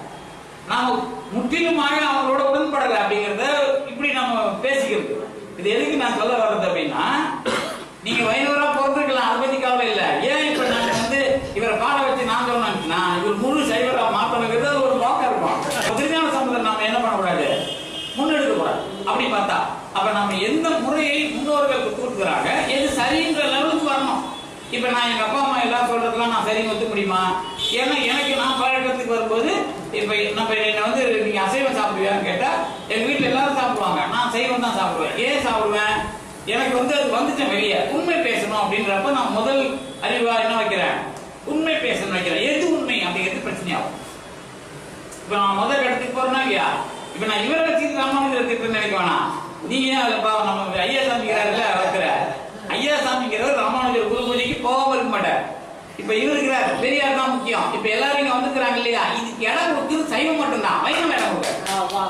நாம முற்றிலுமாக அவங்களோட உடன்படலை அப்படிங்கறத இப்படி நம்ம பேசிக்கிறது இது எதுக்கு நான் சொல்ல வர்றது அப்படின்னா நீங்க வைணவரா பிறந்திருக்கலாம் அதை பத்தி கவலை இல்ல ஏன் இப்ப நான் வந்து இவரை பாட வச்சு நான் சொன்னேன்னா இவர் முழு சைவரா மாத்தணுங்கிறது அது ஒரு நோக்கம் இருக்கும் திருஞான சம்பந்தம் நாம என்ன பண்ணக்கூடாது முன்னெடுக்க கூடாது அப்படி பார்த்தா அப்ப நம்ம எந்த முறையை முன்னோர்கள் கொடுக்குறாங்க எது சரின்ற லெவலுக்கு வரணும் இப்ப நான் எங்க அப்பா அம்மா எல்லாம் சொல்றதுலாம் நான் சரின்னு ஒத்துக்க முடியுமா ஏன்னா எனக்கு நான் பழக்கத்துக்கு வரும்போது இப்ப நம்ம என்ன வந்து நீங்க அசைவம் சாப்பிடுவியான்னு கேட்டா எங்க வீட்டுல எல்லாரும் சாப்பிடுவாங்க நான் சைவம் தான் சாப்பிடுவேன் ஏன் சாப்பிடுவேன் எனக்கு வந்து அது வந்துட்டேன் வெளியே உண்மை பேசணும் அப்படின்றப்ப நான் முதல் அறிவா என்ன வைக்கிறேன் உண்மை பேசணும் வைக்கிறேன் எது உண்மை அப்படிங்கிறது பிரச்சனையாகும் இப்ப நான் முதல் இடத்துக்கு போறேன்னா இல்லையா இப்ப நான் இவரை வச்சுட்டு ராமானுஜர் திட்டம் நினைக்க வேணாம் நீங்க ஏன் அதுல பாவம் நம்ம ஐயா சாமிக்கிறாருல்ல வைக்கிற ஐயா சாமிங்கிறவர் ராமானுஜர் குரு பூஜைக்கு போகாம இருக்க மாட்டார் இப்ப இவர் இருக்கிறார் பெரியார் தான் முக்கியம் இப்ப எல்லாரும் இங்க வந்துக்கிறாங்க இல்லையா இதுக்கு இடம் கொடுத்தது சைவம் மட்டும்தான் வைணவ இடம் கொடுக்க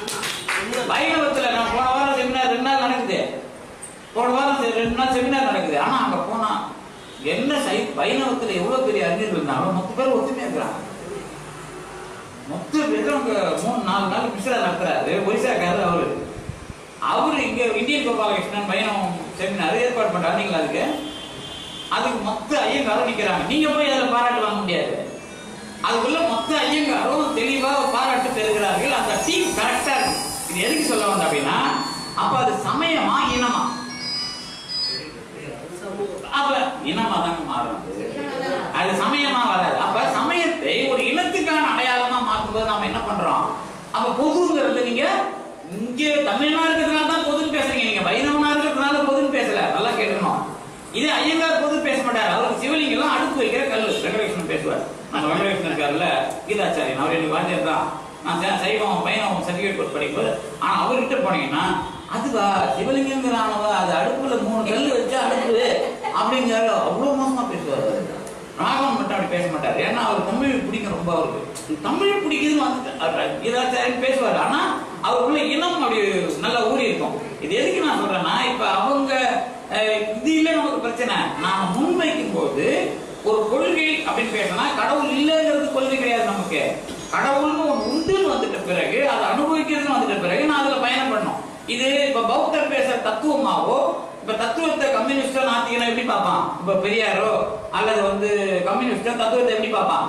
வைணவத்துல நான் போன வாரம் செமினார் ரெண்டு நாள் நடக்குது போன வாரம் செ- ரெண்டு நாள் செமினார் நடக்குது ஆனா அங்க போனா என்ன சை வைணவத்துல எவ்வளவு பெரிய அறிஞர்கள் இருந்தாலும் மொத்த பேர் ஒத்துமையா இருக்கிறாங்க மொத்த பேரும் அங்க மூணு நாலு நாள் மிஸ்ரா நடத்துறாரு ஒரிசாக்காரர் அவரு அவரு இங்க இந்தியன் கோபாலகிருஷ்ணன் வைணவம் செமினார் ஏற்பாடு பண்றாரு நீங்களா அதுக்கு அதுக்கு மொத்த ஐயங்காரும் நிக்கிறாங்க நீங்க போய் அதுல பாராட்டு வாங்க முடியாது அதுக்குள்ள மொத்த ஐயங்காரும் தெளிவா பாராட்டு பெறுகிறார்கள் அந்த டீம் கரெக்டா இருக்கு இது எதுக்கு சொல்ல வந்த அப்படின்னா அப்ப அது சமயமா இனமா அப்ப இனமா தாங்க மாறும் அது. அது சமயமா வராது அப்ப சமயத்தை ஒரு இனத்துக்கான அடையாளமா மாற்றும்போது நாம என்ன பண்றோம் அப்ப பொதுங்கிறது நீங்க இங்க தமிழ்னா இருக்கிறதுனால தான் பொதுன்னு பேசுறீங்க நீங்க வைணவனா இருக்கிறதுனால பொதுன்னு பேசல நல்லா கேட்கணும் இதே ஐயங்கார் பொது பேச மாட்டார் அவருக்கு சிவலிங்கம் எல்லாம் அடுப்பு வைக்கிற கல் வெங்கடகிருஷ்ணன் பேசுவார் நம்ம வெங்கடகிருஷ்ணன் இருக்காருல்ல கீதாச்சாரியன் அவர் எனக்கு வாத்தியார் தான் நான் சை- சைவம் வைணவம் சர்டிஃபிகேட் கோர்ஸ் படிக்கும்போது ஆனா அவர்கிட்ட போனீங்கன்னா அதுவா சிவலிங்கங்கிறானவா அது அடுப்புல மூணு கல் வச்சா அடுப்பு அப்படிங்கிறாரு அவ்வளவு மோசமா பேசுவார் அவரு. ராகவன் மட்டும் அப்படி பேச மாட்டார் ஏன்னா அவர் தமிழ் பிடிக்கும் ரொம்ப அவருக்கு தமிழ் பிடிக்குதுன்னு வந்து கீதாச்சாரியன் பேசுவார் ஆனா அவருக்குள்ள இனம் அப்படி நல்லா ஊறி இருக்கும் இது எதுக்கு நான் சொல்றேன்னா இப்ப அவங்க அஹ், இது இல்ல நமக்கு பிரச்சனை நாம முன்வைக்கும் போது ஒரு கொள்கை அப்படின்னு பேசினா கடவுள் இல்லைங்கிறது கொள்கை கிடையாது நமக்கு கடவுள்னு ஒன்று உண்டுன்னு வந்துட்ட பிறகு அதை அனுபவிக்கிறதுன்னு வந்துட்ட பிறகு நான் அதுல பயணம் பண்ணணும் இது இப்ப பௌத்தர் பேசுற தத்துவமாவோ இப்ப தத்துவத்தை கம்யூனிஸ்டோ நாத்திகனோ எப்படி பார்ப்பான் இப்ப பெரியாரோ அல்லது வந்து கம்யூனிஸ்டோ தத்துவத்தை எப்படி பார்ப்பான்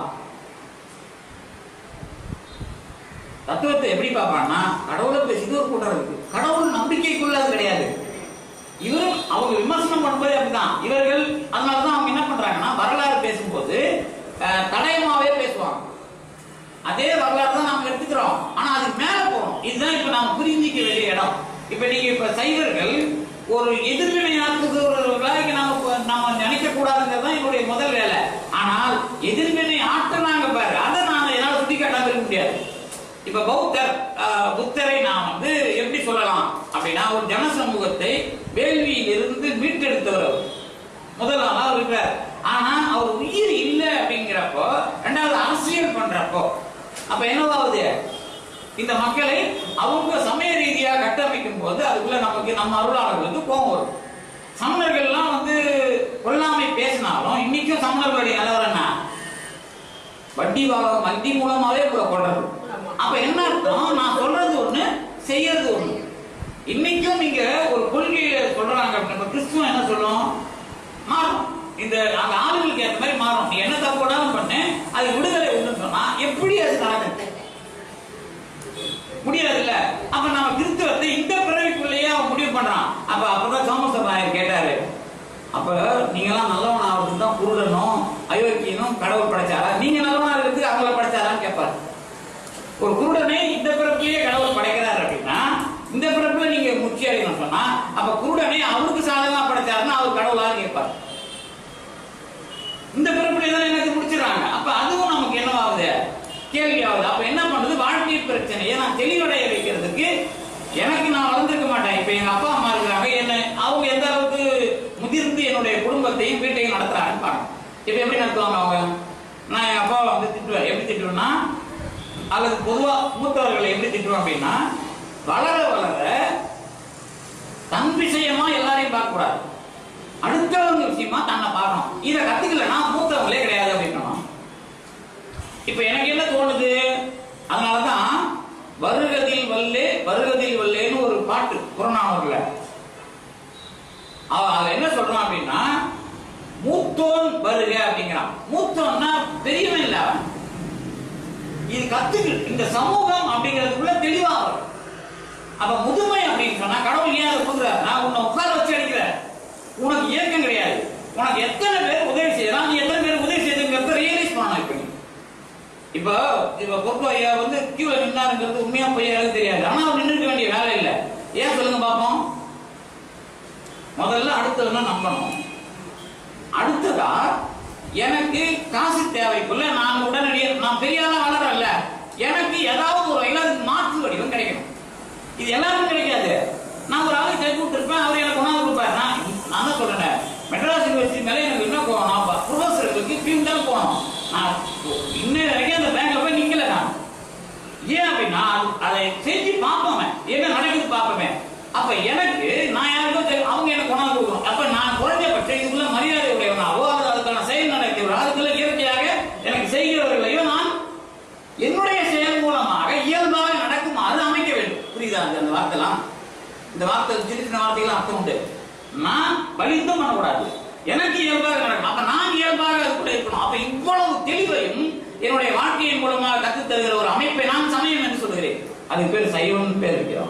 தத்துவத்தை எப்படி பார்ப்பான்னா கடவுளை பேசிட்டு ஒரு கூட்டம் இருக்கு கடவுள் நம்பிக்கைக்குள்ளது கிடையாது இவரும் அவங்க விமர்சனம் பண்ணும்போது அப்படிதான் இவர்கள் அதனாலதான் அவங்க என்ன பண்றாங்கன்னா வரலாறு பேசும்போது அஹ், தடயமாவே பேசுவாங்க அதே வரலாறு தான் நாம எடுத்துக்கிறோம் ஆனா அதுக்கு மேல போறோம் இதுதான் இப்ப நாம புரிஞ்சிக்க வேண்டிய இடம் இப்ப நீங்க இப்ப சைவர்கள் ஒரு எதிர்வினை ஆற்றுகிறவர்களா இங்க நாம இப்ப நாம நினைக்க கூடாதுங்கிறது தான் என்னுடைய முதல் வேலை ஆனால் எதிர்வினை ஆற்றினாங்க பாரு அதை நான் என்னால சுட்டி காட்டாம இருக்க முடியாது இப்ப பௌத்தர் ஆஹ், புத்தரை நான் வந்து எப்படி சொல்லலாம் அப்படின்னா ஒரு ஜன சமூகத்தை வேள்வியில் இருந்து மீட்டெடுத்தவர் அவர் முதல் ஆளா அவர் இருக்கிறார் ஆனா அவர் உயிர் இல்லை அப்படிங்கிறப்போ ரெண்டாவது அரசியல் பண்றப்போ அப்ப என்னவாகுது இந்த மக்களை அவங்க சமய ரீதியா கட்டமைக்கும் போது அதுக்குள்ள நமக்கு நம்ம அருளாளர்களுக்கு கோபம் வரும் சமணர்கள்லாம் வந்து கொல்லாமை பேசினாலும் இன்னைக்கும் சமணர்களுடைய நிலவரம் என்ன வட்டி வாங்க வட்டி மூலமாவே உங்களை கொள்றது அப்ப என்ன அர்த்தம் நான் சொல்றது ஒண்ணு செய்யறது ஒண்ணு இன்னைக்கும் நீங்க ஒரு கொள்கையை சொல்றாங்க அப்படின்னா இப்ப கிறிஸ்துவம் என்ன சொல்லும் மாறும் இந்த அந்த ஆளுங்களுக்கு ஏற்ற மாதிரி மாறும் நீ என்ன தப்பு வேணாலும் பண்ணு அது விடுதலை உண்டுன்னு சொன்னா எப்படி அது நடக்கும் முடியாதுல்ல அப்ப நம்ம கிறிஸ்துவத்தை இந்த பிறவிக்குள்ளேயே அவன் முடிவு பண்றான் அப்ப அப்பதான் சோமச நாயர் கேட்டாரு அப்ப நீங்க எல்லாம் நல்லவன் ஆகிறதுக்கு தான் குருடனும் அயோக்கியனும் கடவுள் படைச்சாரா நீங்க நல்லவனா இருக்கிறதுக்கு அவங்கள படைச்சாரான்னு கேட்பாரு ஒரு குருடனை இந்த பிறப்பிலேயே கடவுள் படைக்கிறார் அப்படின்னா இந்த பிறப்புல நீங்க முக்கிய அடையணும் சொன்னா அப்ப குருடனை அவருக்கு சாதகமா படைச்சாருன்னா அவர் கடவுளான்னு கேட்பார் இந்த பிறப்புல தானே எனக்கு முடிச்சிடறாங்க அப்ப அதுவும் நமக்கு என்னவாகுது கேள்வி ஆகுது அப்ப என்ன பண்றது வாழ்க்கை பிரச்சனையை நான் தெளிவடைய வைக்கிறதுக்கு எனக்கு நான் வளர்ந்துருக்க மாட்டேன் இப்ப எங்க அப்பா அம்மா இருக்கிறாங்க என்ன அவங்க எந்த அளவுக்கு முதிர்ந்து என்னுடைய குடும்பத்தையும் வீட்டையும் நடத்துறாங்கன்னு பாருங்க இப்ப எப்படி நடத்துவாங்க அவங்க நான் என் அப்பாவை வந்து திட்டுவேன் எப்படி திட்டுவேன்னா அல்லது பொதுவா மூத்தவர்களை எப்படி திட்டுவேன் அப்படின்னா வளர வளர தன் விஷயமா எல்லாரையும் பார்க்க கூடாது அடுத்தவங்க விஷயமா தன்னை பார்க்கணும் இதை கத்துக்கலன்னா மூத்தவங்களே கிடையாது அப்படின்னும் இப்ப எனக்கு என்ன தோணுது அதனாலதான் வருகதில் வல்லே வருகதில் வல்லேன்னு ஒரு பாட்டு புறநானூர்ல அவன் அதுல என்ன சொல்றான் அப்படின்னா மூத்தோன் வருக அப்படிங்கிறான் மூத்தோன்னா பெரியவன் இல்ல அவன் இது கத்துக்கு இந்த சமூகம் அப்படிங்கிறதுக்குள்ள தெளிவா வரும் அப்ப முதுமை அப்படின்னு சொன்னா கடவுள் ஏன் அதை கொடுக்குறாரு நான் உன்னை உட்கார வச்சு அடிக்கிறேன் உனக்கு இயக்கம் கிடையாது உனக்கு எத்தனை பேர் உதவி செய்யலாம் நீ எத்தனை பேர் உதவி செய்யுங்கிறத ரியலைஸ் பண்ணணும் இப்ப நீ இப்போ இப்ப பொறுப்பு ஐயா வந்து கியூல நின்னாருங்கிறது உண்மையா பொய்யாவது தெரியாது ஆனா அவர் நின்றுக்க வேண்டிய வேலை இல்லை ஏன் சொல்லுங்க பாப்போம் முதல்ல அடுத்தவன நம்பணும் அடுத்ததா எனக்கு காசு தேவைக்குள்ள நான் உடனடியாக நான் பெரிய ஆளா வளரல எனக்கு ஏதாவது ஒரு வகையில் அதுக்கு மாற்று வடிவம் கிடைக்கணும் இது எல்லாருக்கும் கிடைக்காது நான் ஒரு ஆளை சேர்த்து விட்டுருப்பேன் அவர் எனக்கு கொண்டாந்து கொடுப்பாரு நான் நான் தான் சொல்றேன் மெட்ராஸ் யூனிவர்சிட்டி மேலே எனக்கு என்ன போகணும் ப்ரொஃபஸர்களுக்கு பியூன் தான் போகணும் நான் இன்னும் வரைக்கும் அந்த பேங்க்ல போய் நிக்கல நான் ஏன் அப்படின்னா அது- அதை செஞ்சு பார்ப்போமே என்ன நடக்குது பார்ப்போமே அப்ப எனக்கு நான் யாருக்கும் தெரி- அவங்க எனக்கு கொண்டாந்து கொடுக்கணும் அப்ப நான் குறைஞ்சபட்சம் இதுக்குள்ள மரியாதை உடையவனாவோ அல்லது அதுக்கான செயல் நடக்கிறவரோ அதுக்குள்ள இயற்கையாக எனக்கு செய்கிறவர்களையோ நான் என்னுடைய செயல் மூலமாக இயல்பாக நடக்குமாறு அமைக்க வேண்டும் புரியுதா அந்த அந்த வார்த்தைலாம் இந்த வார்த்தை சின்ன சின்ன வார்த்தைகள் அர்த்தம் உண்டு நான் பலித்தும் பண்ணக்கூடாது எனக்கு இயல்பாக நடக்கும் அப்ப நான் இயல்பாக அது கூட இருக்கணும் அப்ப இவ்வளவு தெளிவையும் என்னுடைய வாழ்க்கையின் மூலமாக கற்றுத் தருகிற ஒரு அமைப்பை நான் சமயம் என்று சொல்கிறேன் அதுக்கு பேர் சைவம் பேர் வைக்கிறோம்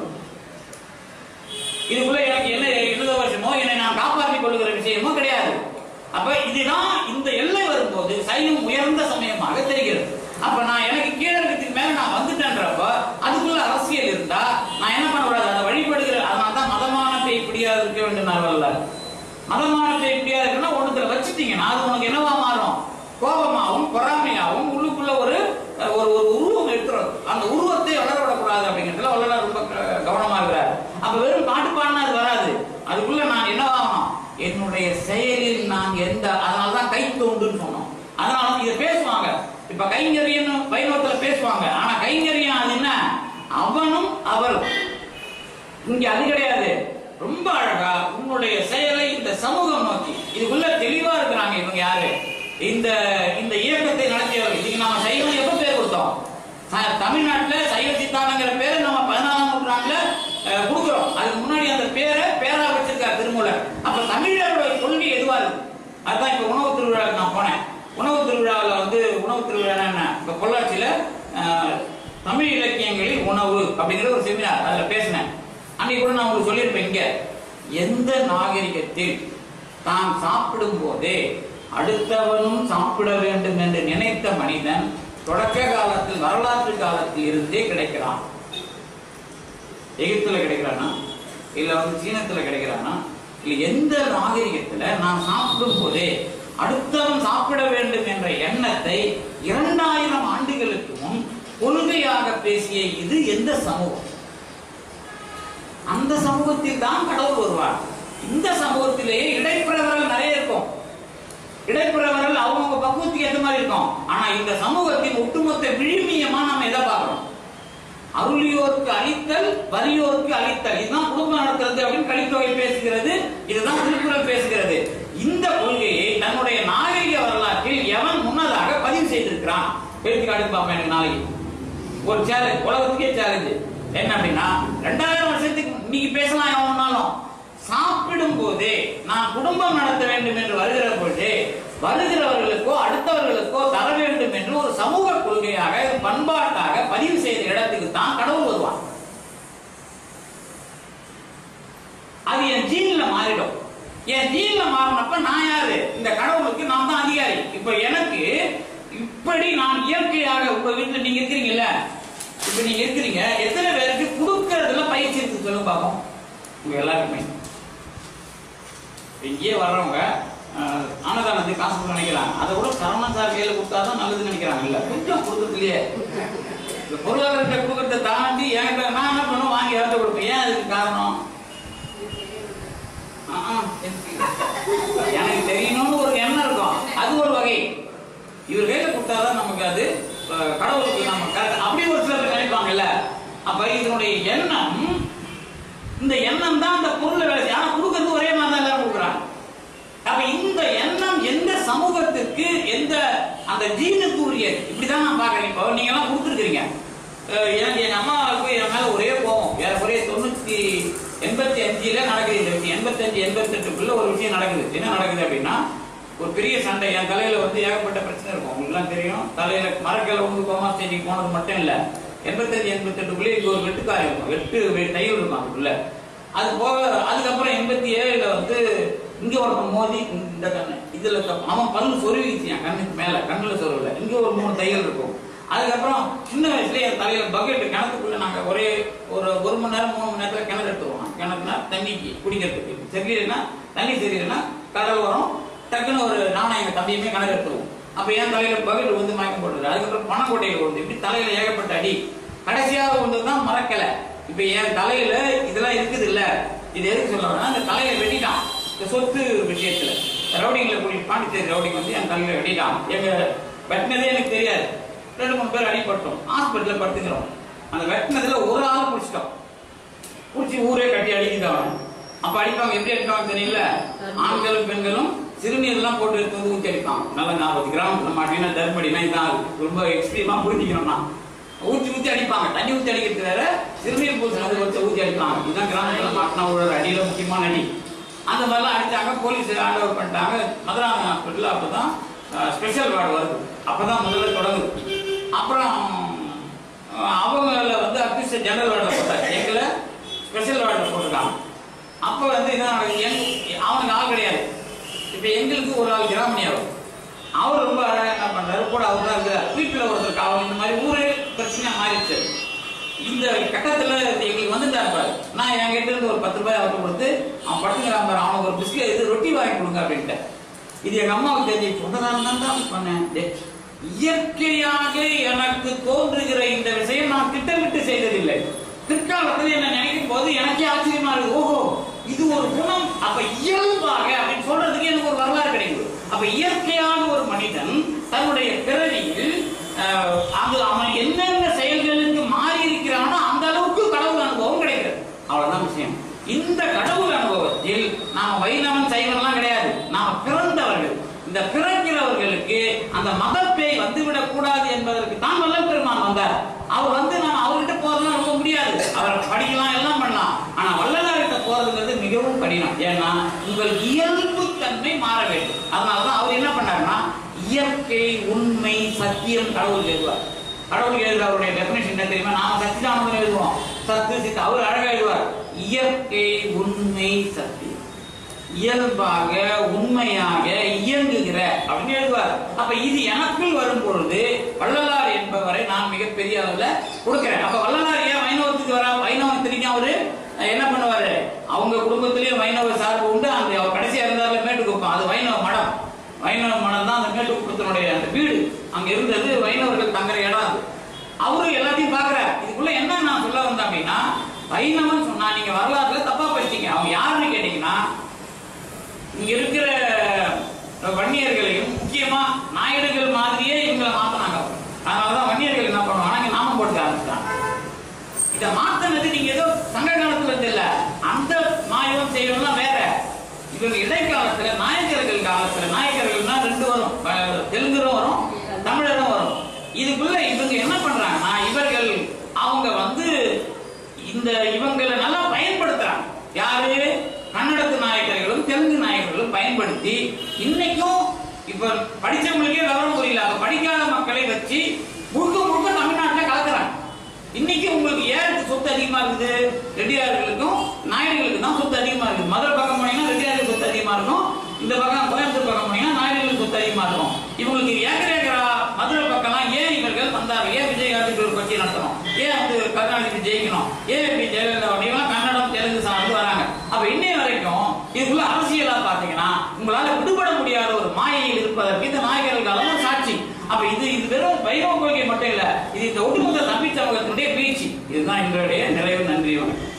இதுக்குள்ள எனக்கு என்ன எழுத வருஷமோ என்னை நான் காப்பாற்றிக் கொள்ளுகிற விஷயமோ கிடையாது அப்ப இதுதான் இந்த எல்லை வரும்போது சைவம் உயர்ந்த சமயமாக தெரிகிறது அப்ப நான் எனக்கு கீழே இருக்கிறதுக்கு மேல நான் வந்துட்டேன்றப்ப அதுக்குள்ள அரசியல் இருந்தா நான் என்ன பண்ணக்கூடாது அதை வழிபடுகிற அதனால தான் மதமானத்தை இப்படியா இருக்க வேண்டும் வரல மதமானத்தை இப்படியா இருக்குன்னா ஒண்ணுத்துல வச்சுட்டீங்கன்னா அது உனக்கு என்னவா மாறும் கோபமாகவும் பொறாமையாகவும் உள்ளுக்குள்ள ஒரு அஹ், ஒரு ஒரு உருவம் இருக்கிறது அந்த உருவத்தை வளர விடக்கூடாது அப்படிங்கிறதுல வள்ளலார் ரொம்ப க- கவனமா இருக்கிறார் அப்ப வெறும் பாட்டு பாடினா அது வராது அதுக்குள்ள நான் என்னவாகணும் என்னுடைய செயலில் நான் எந்த அதனால தான் கை தோண்டுன்னு சொன்னோம் அதனால இதை பேசுவாங்க இப்ப கைங்கரியன்னு வைணவத்துல பேசுவாங்க ஆனா கைங்கரியம் அது என்ன அவனும் அவரும் இங்க அது கிடையாது ரொம்ப அழகா உன்னுடைய செயலை இந்த சமூகம் நோக்கி இதுக்குள்ள தெளிவா இருக்கிறாங்க இவங்க யாரு இந்த இந்த இயக்கத்தை நடத்தியவர்கள் இதுக்கு நாம சைவம் எப்ப பேர் கொடுத்தோம் ச- தமிழ்நாட்டுல சைவ சித்தாந்தங்கிற பேரை நம்ம பதினாலாம் நூற்றாண்டுல அஹ், கொடுக்கிறோம் அதுக்கு முன்னாடி அந்த பேரை பேரா வச்சிருக்கார் திருமூலர் அப்ப தமிழருடைய கொள்கை எதுவா இருக்கு அதுதான் இப்ப உணவு திருவிழாவுக்கு நான் போனேன் உணவு திருவிழாவில் வந்து உணவு திருவிழா என்ன இப்ப பொள்ளாச்சியில அஹ், தமிழ் இலக்கியங்களில் உணவு அப்படிங்கிற ஒரு செமினார் அதுல பேசினேன் அன்னைக்கு கூட நான் உங்களுக்கு சொல்லியிருப்பேன் இங்க எந்த நாகரிகத்தில் தான் சாப்பிடும் போதே அடுத்தவனும் சாப்பிட வேண்டும் என்று நினைத்த மனிதன் தொடக்க காலத்தில் வரலாற்று காலத்தில் இருந்தே கிடைக்கிறான் எகிப்துல கிடைக்கிறானா இல்ல வந்து சீனத்துல கிடைக்கிறானா இல்ல எந்த நாகரிகத்துல நான் சாப்பிடும் போதே அடுத்தவன் சாப்பிட வேண்டும் என்ற எண்ணத்தை இரண்டாயிரம் ஆண்டுகளுக்கு முன் கொள்கையாக பேசிய இது எந்த சமூகம் அந்த சமூகத்தில் தான் கடவுள் வருவார் இந்த சமூகத்திலேயே இடைப்பிரவரல் நிறைய இருக்கும் இடைப்பிரவரல் அவங்கவுங்க பக்குவத்துக்கு ஏற்ற மாதிரி இருக்கும் ஆனா இந்த சமூகத்தின் ஒட்டுமொத்த விழுமியமா நம்ம எதை பார்க்கிறோம் அருளியோருக்கு அளித்தல் வறியோருக்கு அளித்தல் இதுதான் குடும்பம் நடத்துறது அப்படின்னு கலித்தொகை பேசுகிறது இதுதான் திருக்குறள் பேசுகிறது இந்த கொள்கையை தன்னுடைய நாகரிக வரலாற்றில் எவன் முன்னதாக பதிவு செய்திருக்கிறான் எடுத்துக்காட்டு பார்ப்பேன் எனக்கு நாளைக்கு ஒரு சேலஞ்ச் உலகத்துக்கே சேலஞ்சு என்ன அப்படின்னா ரெண்டாயிரம் வருஷத்துக்கு நீங்க பேசலாம் எவனாலும் சாப்பிடும் போதே நான் குடும்பம் நடத்த வேண்டும் என்று வருகிற பொழுது வருகிறவர்களுக்கோ அடுத்தவர்களுக்கோ தர வேண்டும் என்று ஒரு சமூக கொள்கையாக பண்பாட்டாக பதிவு செய்த இடத்துக்கு தான் கடவுள் வருவான் அது என் ஜீன்ல மாறிடும் என் ஜீன்ல மாறினப்ப நான் யாரு இந்த கடவுளுக்கு நான் தான் அதிகாரி இப்ப எனக்கு இப்படி நான் இயற்கையாக உங்க வீட்டுல நீங்க இருக்கிறீங்கல்ல இப்ப நீங்க இருக்கிறீங்க எத்தனை பேருக்கு கொடுக்கறதுல பயிற்சி இருக்கு சொல்லுங்க பாப்போம் உங்க எல்லாருக்குமே இங்கேயே வர்றவங்க அஹ், அன்னதானத்துக்கு காசு கொடுக்க நினைக்கிறாங்க அதை விட சரவணன் சார் கையில கொடுத்தாதான் நல்லதுன்னு நினைக்கிறாங்க இல்ல கொஞ்சம் கொடுக்கறது இல்லையே இந்த பொருளாதாரத்தை கொடுக்கறத தாண்டி என்கிட்ட நான் என்ன பண்ணுவேன் வாங்கி இறந்து கொடுப்பேன் ஏன் அதுக்கு காரணம் ஆ, ஆ, எனக்கு- எனக்கு தெரியணும்னு ஒரு எண்ணம் இருக்கும் அது ஒரு வகை இவர் கையில கொடுத்தாதான் நமக்கு அது அஹ், கடவுளுக்கு நம்ம correct- அப்படி ஒரு சிலர் நினைப்பாங்கல்ல அப்ப இதனுடைய எண்ணம் இந்த எண்ணம் தான் அந்த பொருளை வேலை செய்யும் ஆனா கொடுக்கறது ஒரே மாதிரி தான் எல்லாரும் கொடுக்குறாங்க அப்ப இந்த எண்ணம் எந்த சமூகத்திற்கு எந்த அந்த ஜீனுக்கு உரியது இப்படிதான் நான் பாக்குறேன் இப்போ நீங்க எல்லாம் கொடுத்துருக்கீங்க எனக்கு எங்க அம்மாவுக்கு என் மேல ஒரே கோவம் ஏறக்குறைய தொண்ணூத்தி எண்பத்தி அஞ்சுல நடக்குது இந்த விஷயம் எண்பத்தி அஞ்சு எண்பத்தி எட்டுக்குள்ள ஒரு விஷயம் நடக்குது என்ன நடக்குது அப்படின்னா ஒரு பெரிய சண்டை என் தலையில வந்து ஏகப்பட்ட பிரச்சனை இருக்கும் உங்களுக்கு எல்லாம் தெரியும் தலையில மரக்கல வந்து கோமா ஸ்டேஜுக்கு போனது மட்டும் இல்ல எண்பத்தஞ்சு எண்பத்தி எட்டுக்குள்ளே இங்க ஒரு வெட்டுக்காரி இருக்கும் வெட்டு வெ- தையல் இருக்கும் அதுக்குள்ள அது போக அதுக்கப்புறம் எண்பத்தி ஏழுல வந்து இங்க ஒருத்தன் மோதி இந்த கண்ணு இதுல க- அவன் பல்லு சொருவிச்சு என் கண்ணுக்கு மேல கண்ணுல சொருவில இங்க ஒரு மூணு தையல் இருக்கும் அதுக்கப்புறம் சின்ன வயசுல என் தலையில பக்கெட் கிணத்துக்குள்ள நாங்க ஒரே ஒரு ஒரு மணி நேரம் மூணு மணி நேரத்துல கிணறு எடுத்துருவோம் கிணத்துனா தண்ணிக்கு குடிக்கிறதுக்கு சரியில்லைன்னா தண்ணி சரியில்லைன்னா கடல் வரும் டக்குன்னு ஒரு நானும் எங்க தம்பியுமே கிணறு எடுத்துருவோம் அப்ப என் தலையில பகல் வந்து மயக்கம் போட்டுரு அதுக்கப்புறம் பணக்கோட்டையில வந்து இப்படி தலையில ஏகப்பட்ட அடி கடைசியாக வந்ததுதான் மறக்கல இப்ப என் தலையில இதெல்லாம் இருக்குது இல்ல இது எதுக்கு சொல்ல வரேன்னா இந்த தலையில வெட்டிட்டான் இந்த சொத்து விஷயத்துல ரவுடிங்களை கூடி பாண்டிச்சேரி ரவுடிங்க வந்து என் தலையில வெட்டிட்டான் எங்க வெட்டினதே எனக்கு தெரியாது ரெண்டு மூணு பேர் அடிபட்டோம் ஹாஸ்பிட்டல்ல படுத்துக்கிறோம் அந்த வெட்டினதுல ஒரு ஆள் பிடிச்சிட்டோம் பிடிச்சி ஊரே கட்டி அடிக்குது அவன் அப்ப அடிப்பாங்க எப்படி அடிப்பாங்க தெரியல ஆண்களும் பெண்களும் சிறுநீர்லாம் போட்டு எடுத்து வந்து ஊற்றி அடிப்பாங்க நல்லா ஞாபகம் கிராமத்துல மாட்டினா தர்மடினா இதான் ரொம்ப எக்ஸ்ட்ரீமா புரிஞ்சுக்கணும்னா ஊற்றி ஊற்றி அடிப்பாங்க தண்ணி ஊற்றி அடிக்கிறது வேற சிறுநீர் பூசினது வச்சு ஊற்றி அடிப்பாங்க இதுதான் கிராமத்துல மாட்டினா ஒரு அடியில முக்கியமான அடி அந்த மாதிரிலாம் அடிச்சாங்க போலீஸ் ஹேண்ட் ஓவர் பண்ணிட்டாங்க மதுராம ஹாஸ்பிட்டல் அப்பதான் ஸ்பெஷல் வார்டு வருது அப்பதான் முதல்ல தொடங்குது அப்புறம் அஹ், அவங்கள வந்து அபிஷியல் ஜெனரல் வார்டில் போட்டாங்க எங்களை ஸ்பெஷல் வார்டில் போட்டுருக்காங்க அப்போ வந்து என்ன நடக்குது? எங்க- அவனுக்கு ஆள் கிடையாது இப்போ எங்களுக்கு ஒரு ஆள் கிராமணியாகும் அவர் ரொம்ப அழகா என்ன பண்றாரு கூட அவர் தான் இருக்கிறார் வீட்டில் ஒருத்தருக்கு அவன் இந்த மாதிரி ஊரே பிரச்சனையா மாறிடுச்சு இந்த கட்டத்துல எங்களுக்கு வந்துட்டாரு பாரு நான் என்கிட்ட இருந்து ஒரு பத்து ரூபாய் அவர்கிட்ட கொடுத்து அவன் படுத்துக்கிறான் பாரு அவனுக்கு ஒரு பிஸ்கெட் இது ரொட்டி வாங்கி கொடுங்க அப்படின்ட்டு இது எங்க அம்மாவுக்கு தெரிஞ்சு சொன்னதான தான் பண்ணேன் டேய், இயற்கையாக எனக்கு தோன்றுகிற இந்த விஷயம் நான் திட்டமிட்டு செய்ததில்லை பிற்காலத்தில் என்ன நினைக்கும் போது எனக்கே ஆச்சரியமா இருக்கு ஓஹோ இது ஒரு குணம் அப்ப இயல்பாக அப்படின்னு சொல்றதுக்கு எனக்கு ஒரு வரலாறு கிடைக்குது அப்ப இயற்கையான ஒரு மனிதன் தன்னுடைய பிறவியில் அஹ், அது அவன் என்னென்ன செயல்களுக்கு மாறி இருக்கிறானோ அந்த அளவுக்கு கடவுள் அனுபவம் கிடைக்கிறது அவ்வளவுதான் விஷயம் இந்த கடவுள் அனுபவத்தில் நாம வைணவன் சைவன்லாம் கிடையாது நாம பிறந்தவர்கள் இந்த பிறக்கிறவர்களுக்கு அந்த மதப்பேய் வந்துவிடக் கூடாது என்பதற்கு தான் வல்லல் பெருமான் வந்தார் அவர் வந்து நம்ம அவர்கிட்ட போறதுலாம் ரொம்ப முடியாது அவர் படிக்கலாம் எல்லாம் பண்ணலாம் ஆனா வள்ளலார்கிட்ட போறதுங்கிறது மிகவும் கடினம் ஏன்னா உங்கள் இயல்பு தன்மை மாற வேண்டும் அதனாலதான் அவர் என்ன பண்ணாருன்னா இயற்கை உண்மை சத்தியம் கடவுள் எழுதுவார் கடவுள் எழுதுற அவருடைய டெபினேஷன் என்ன தெரியுமா நாம சத்திதானந்தம் எழுதுவோம் சத்து சித்து அவர் அழகா எழுதுவார் இயற்கை உண்மை சத்தியம் இயல்பாக உண்மையாக இயங்குகிற அப்படின்னு எழுதுவார் அப்ப இது எனக்குள் வரும் பொழுது வள்ளலார் என்பவரை நான் மிகப்பெரிய அளவுல கொடுக்கிறேன் அப்ப வள்ளலார் ஏன் வைணவத்துக்கு வர வைணவத்திலையும் அவரு அஹ், என்ன பண்ணுவாரு அவங்க குடும்பத்திலயும் வைணவ சார்பு உண்டு அந்த அவர் கடைசியா இருந்தாலும் மேட்டுக்குப்பம் அது வைணவ மடம் வைணவ மடம் தான் அந்த மேட்டுக்குப்பத்தினுடைய அந்த வீடு அங்க இருந்தது வைணவர்கள் தங்குற இடம் அது அவரு எல்லாத்தையும் பாக்குறாரு இதுக்குள்ள என்ன நான் சொல்ல வந்தேன் அப்படின்னா வைணவன் சொன்னா நீங்க வரலாறுல தப்பா படிச்சீங்க அவங்க யாருன்னு கேட்டீங்கன்னா இங்க இருக்கிற வன்னியர்களையும் முக்கியமா நாயுடுகள் மாதிரியே இவங்களை மாத்தின இவங்க இடைக்காலத்துல நாயக்கர்கள் காலத்துல நாயக்கர்கள்னா ரெண்டு வரும் அஹ் தெலுங்கரும் வரும் தமிழரும் வரும் இதுக்குள்ள இவங்க என்ன பண்றாங்கன்னா இவர்கள் அவங்க வந்து இந்த இவங்களை நல்லா பயன்படுத்துறாங்க யாரு கன்னடத்து நாயக்கர்களும் தெலுங்கு நாயக்கர்களும் பயன்படுத்தி இன்னைக்கும் இப்ப படிச்சவங்களுக்கே விவரம் புரியல அப்ப படிக்காத மக்களை வச்சு முழுக்க முழுக்க தமிழ்நாட்டுல கலக்குறாங்க இன்னைக்கு உங்களுக்கு யாருக்கு சொத்து அதிகமா இருக்குது ரெட்டியார்களுக்கும் நாயுடுகளுக்கு தான் சொத்து அதிகமா இருக்குது மதுரை பக்கம் போனீங்கன்னா ரெட்டியாருக்கு சொத்து அதிகமா இருக்கும் இந்த பக்கம் கோயம்புத்தூர் பக்கம் போனீங்கன்னா நாயுடுகளுக்கு சொத்து அதிகமா இருக்கும் இவங்களுக்கு ஏக்கர் ஏக்கரா மதுரை பக்கம்லாம் ஏன் இவர்கள் வந்தாங்க ஏன் விஜயகாந்த் ஒரு கட்சி நடத்தணும் ஏன் வந்து கருணாநிதி ஜெயிக்கணும் ஏன் இப்படி ஜெயலலிதா அப்படிலாம் கன்னடம் தெலுங்கு சார்ந்து வராங்க அப்ப இன்னைய வரைக்கும் இதுக்குள்ள அரசியலா பாத்தீங்கன்னா உங்களால விடுபட முடியாத ஒரு மாயையில் இருப்பதற்கு இந்த நாயகர்கள் காலம் ஒரு சாட்சி அப்ப இது இது வெறும் வைணவ கொள்கை மட்டும் இல்ல இது இந்த ஒட்டுமொத்த தம்பி சமூகத்தினுடைய வீழ்ச்சி இதுதான் எங்களுடைய நிறைவு நன்றி வணக்கம்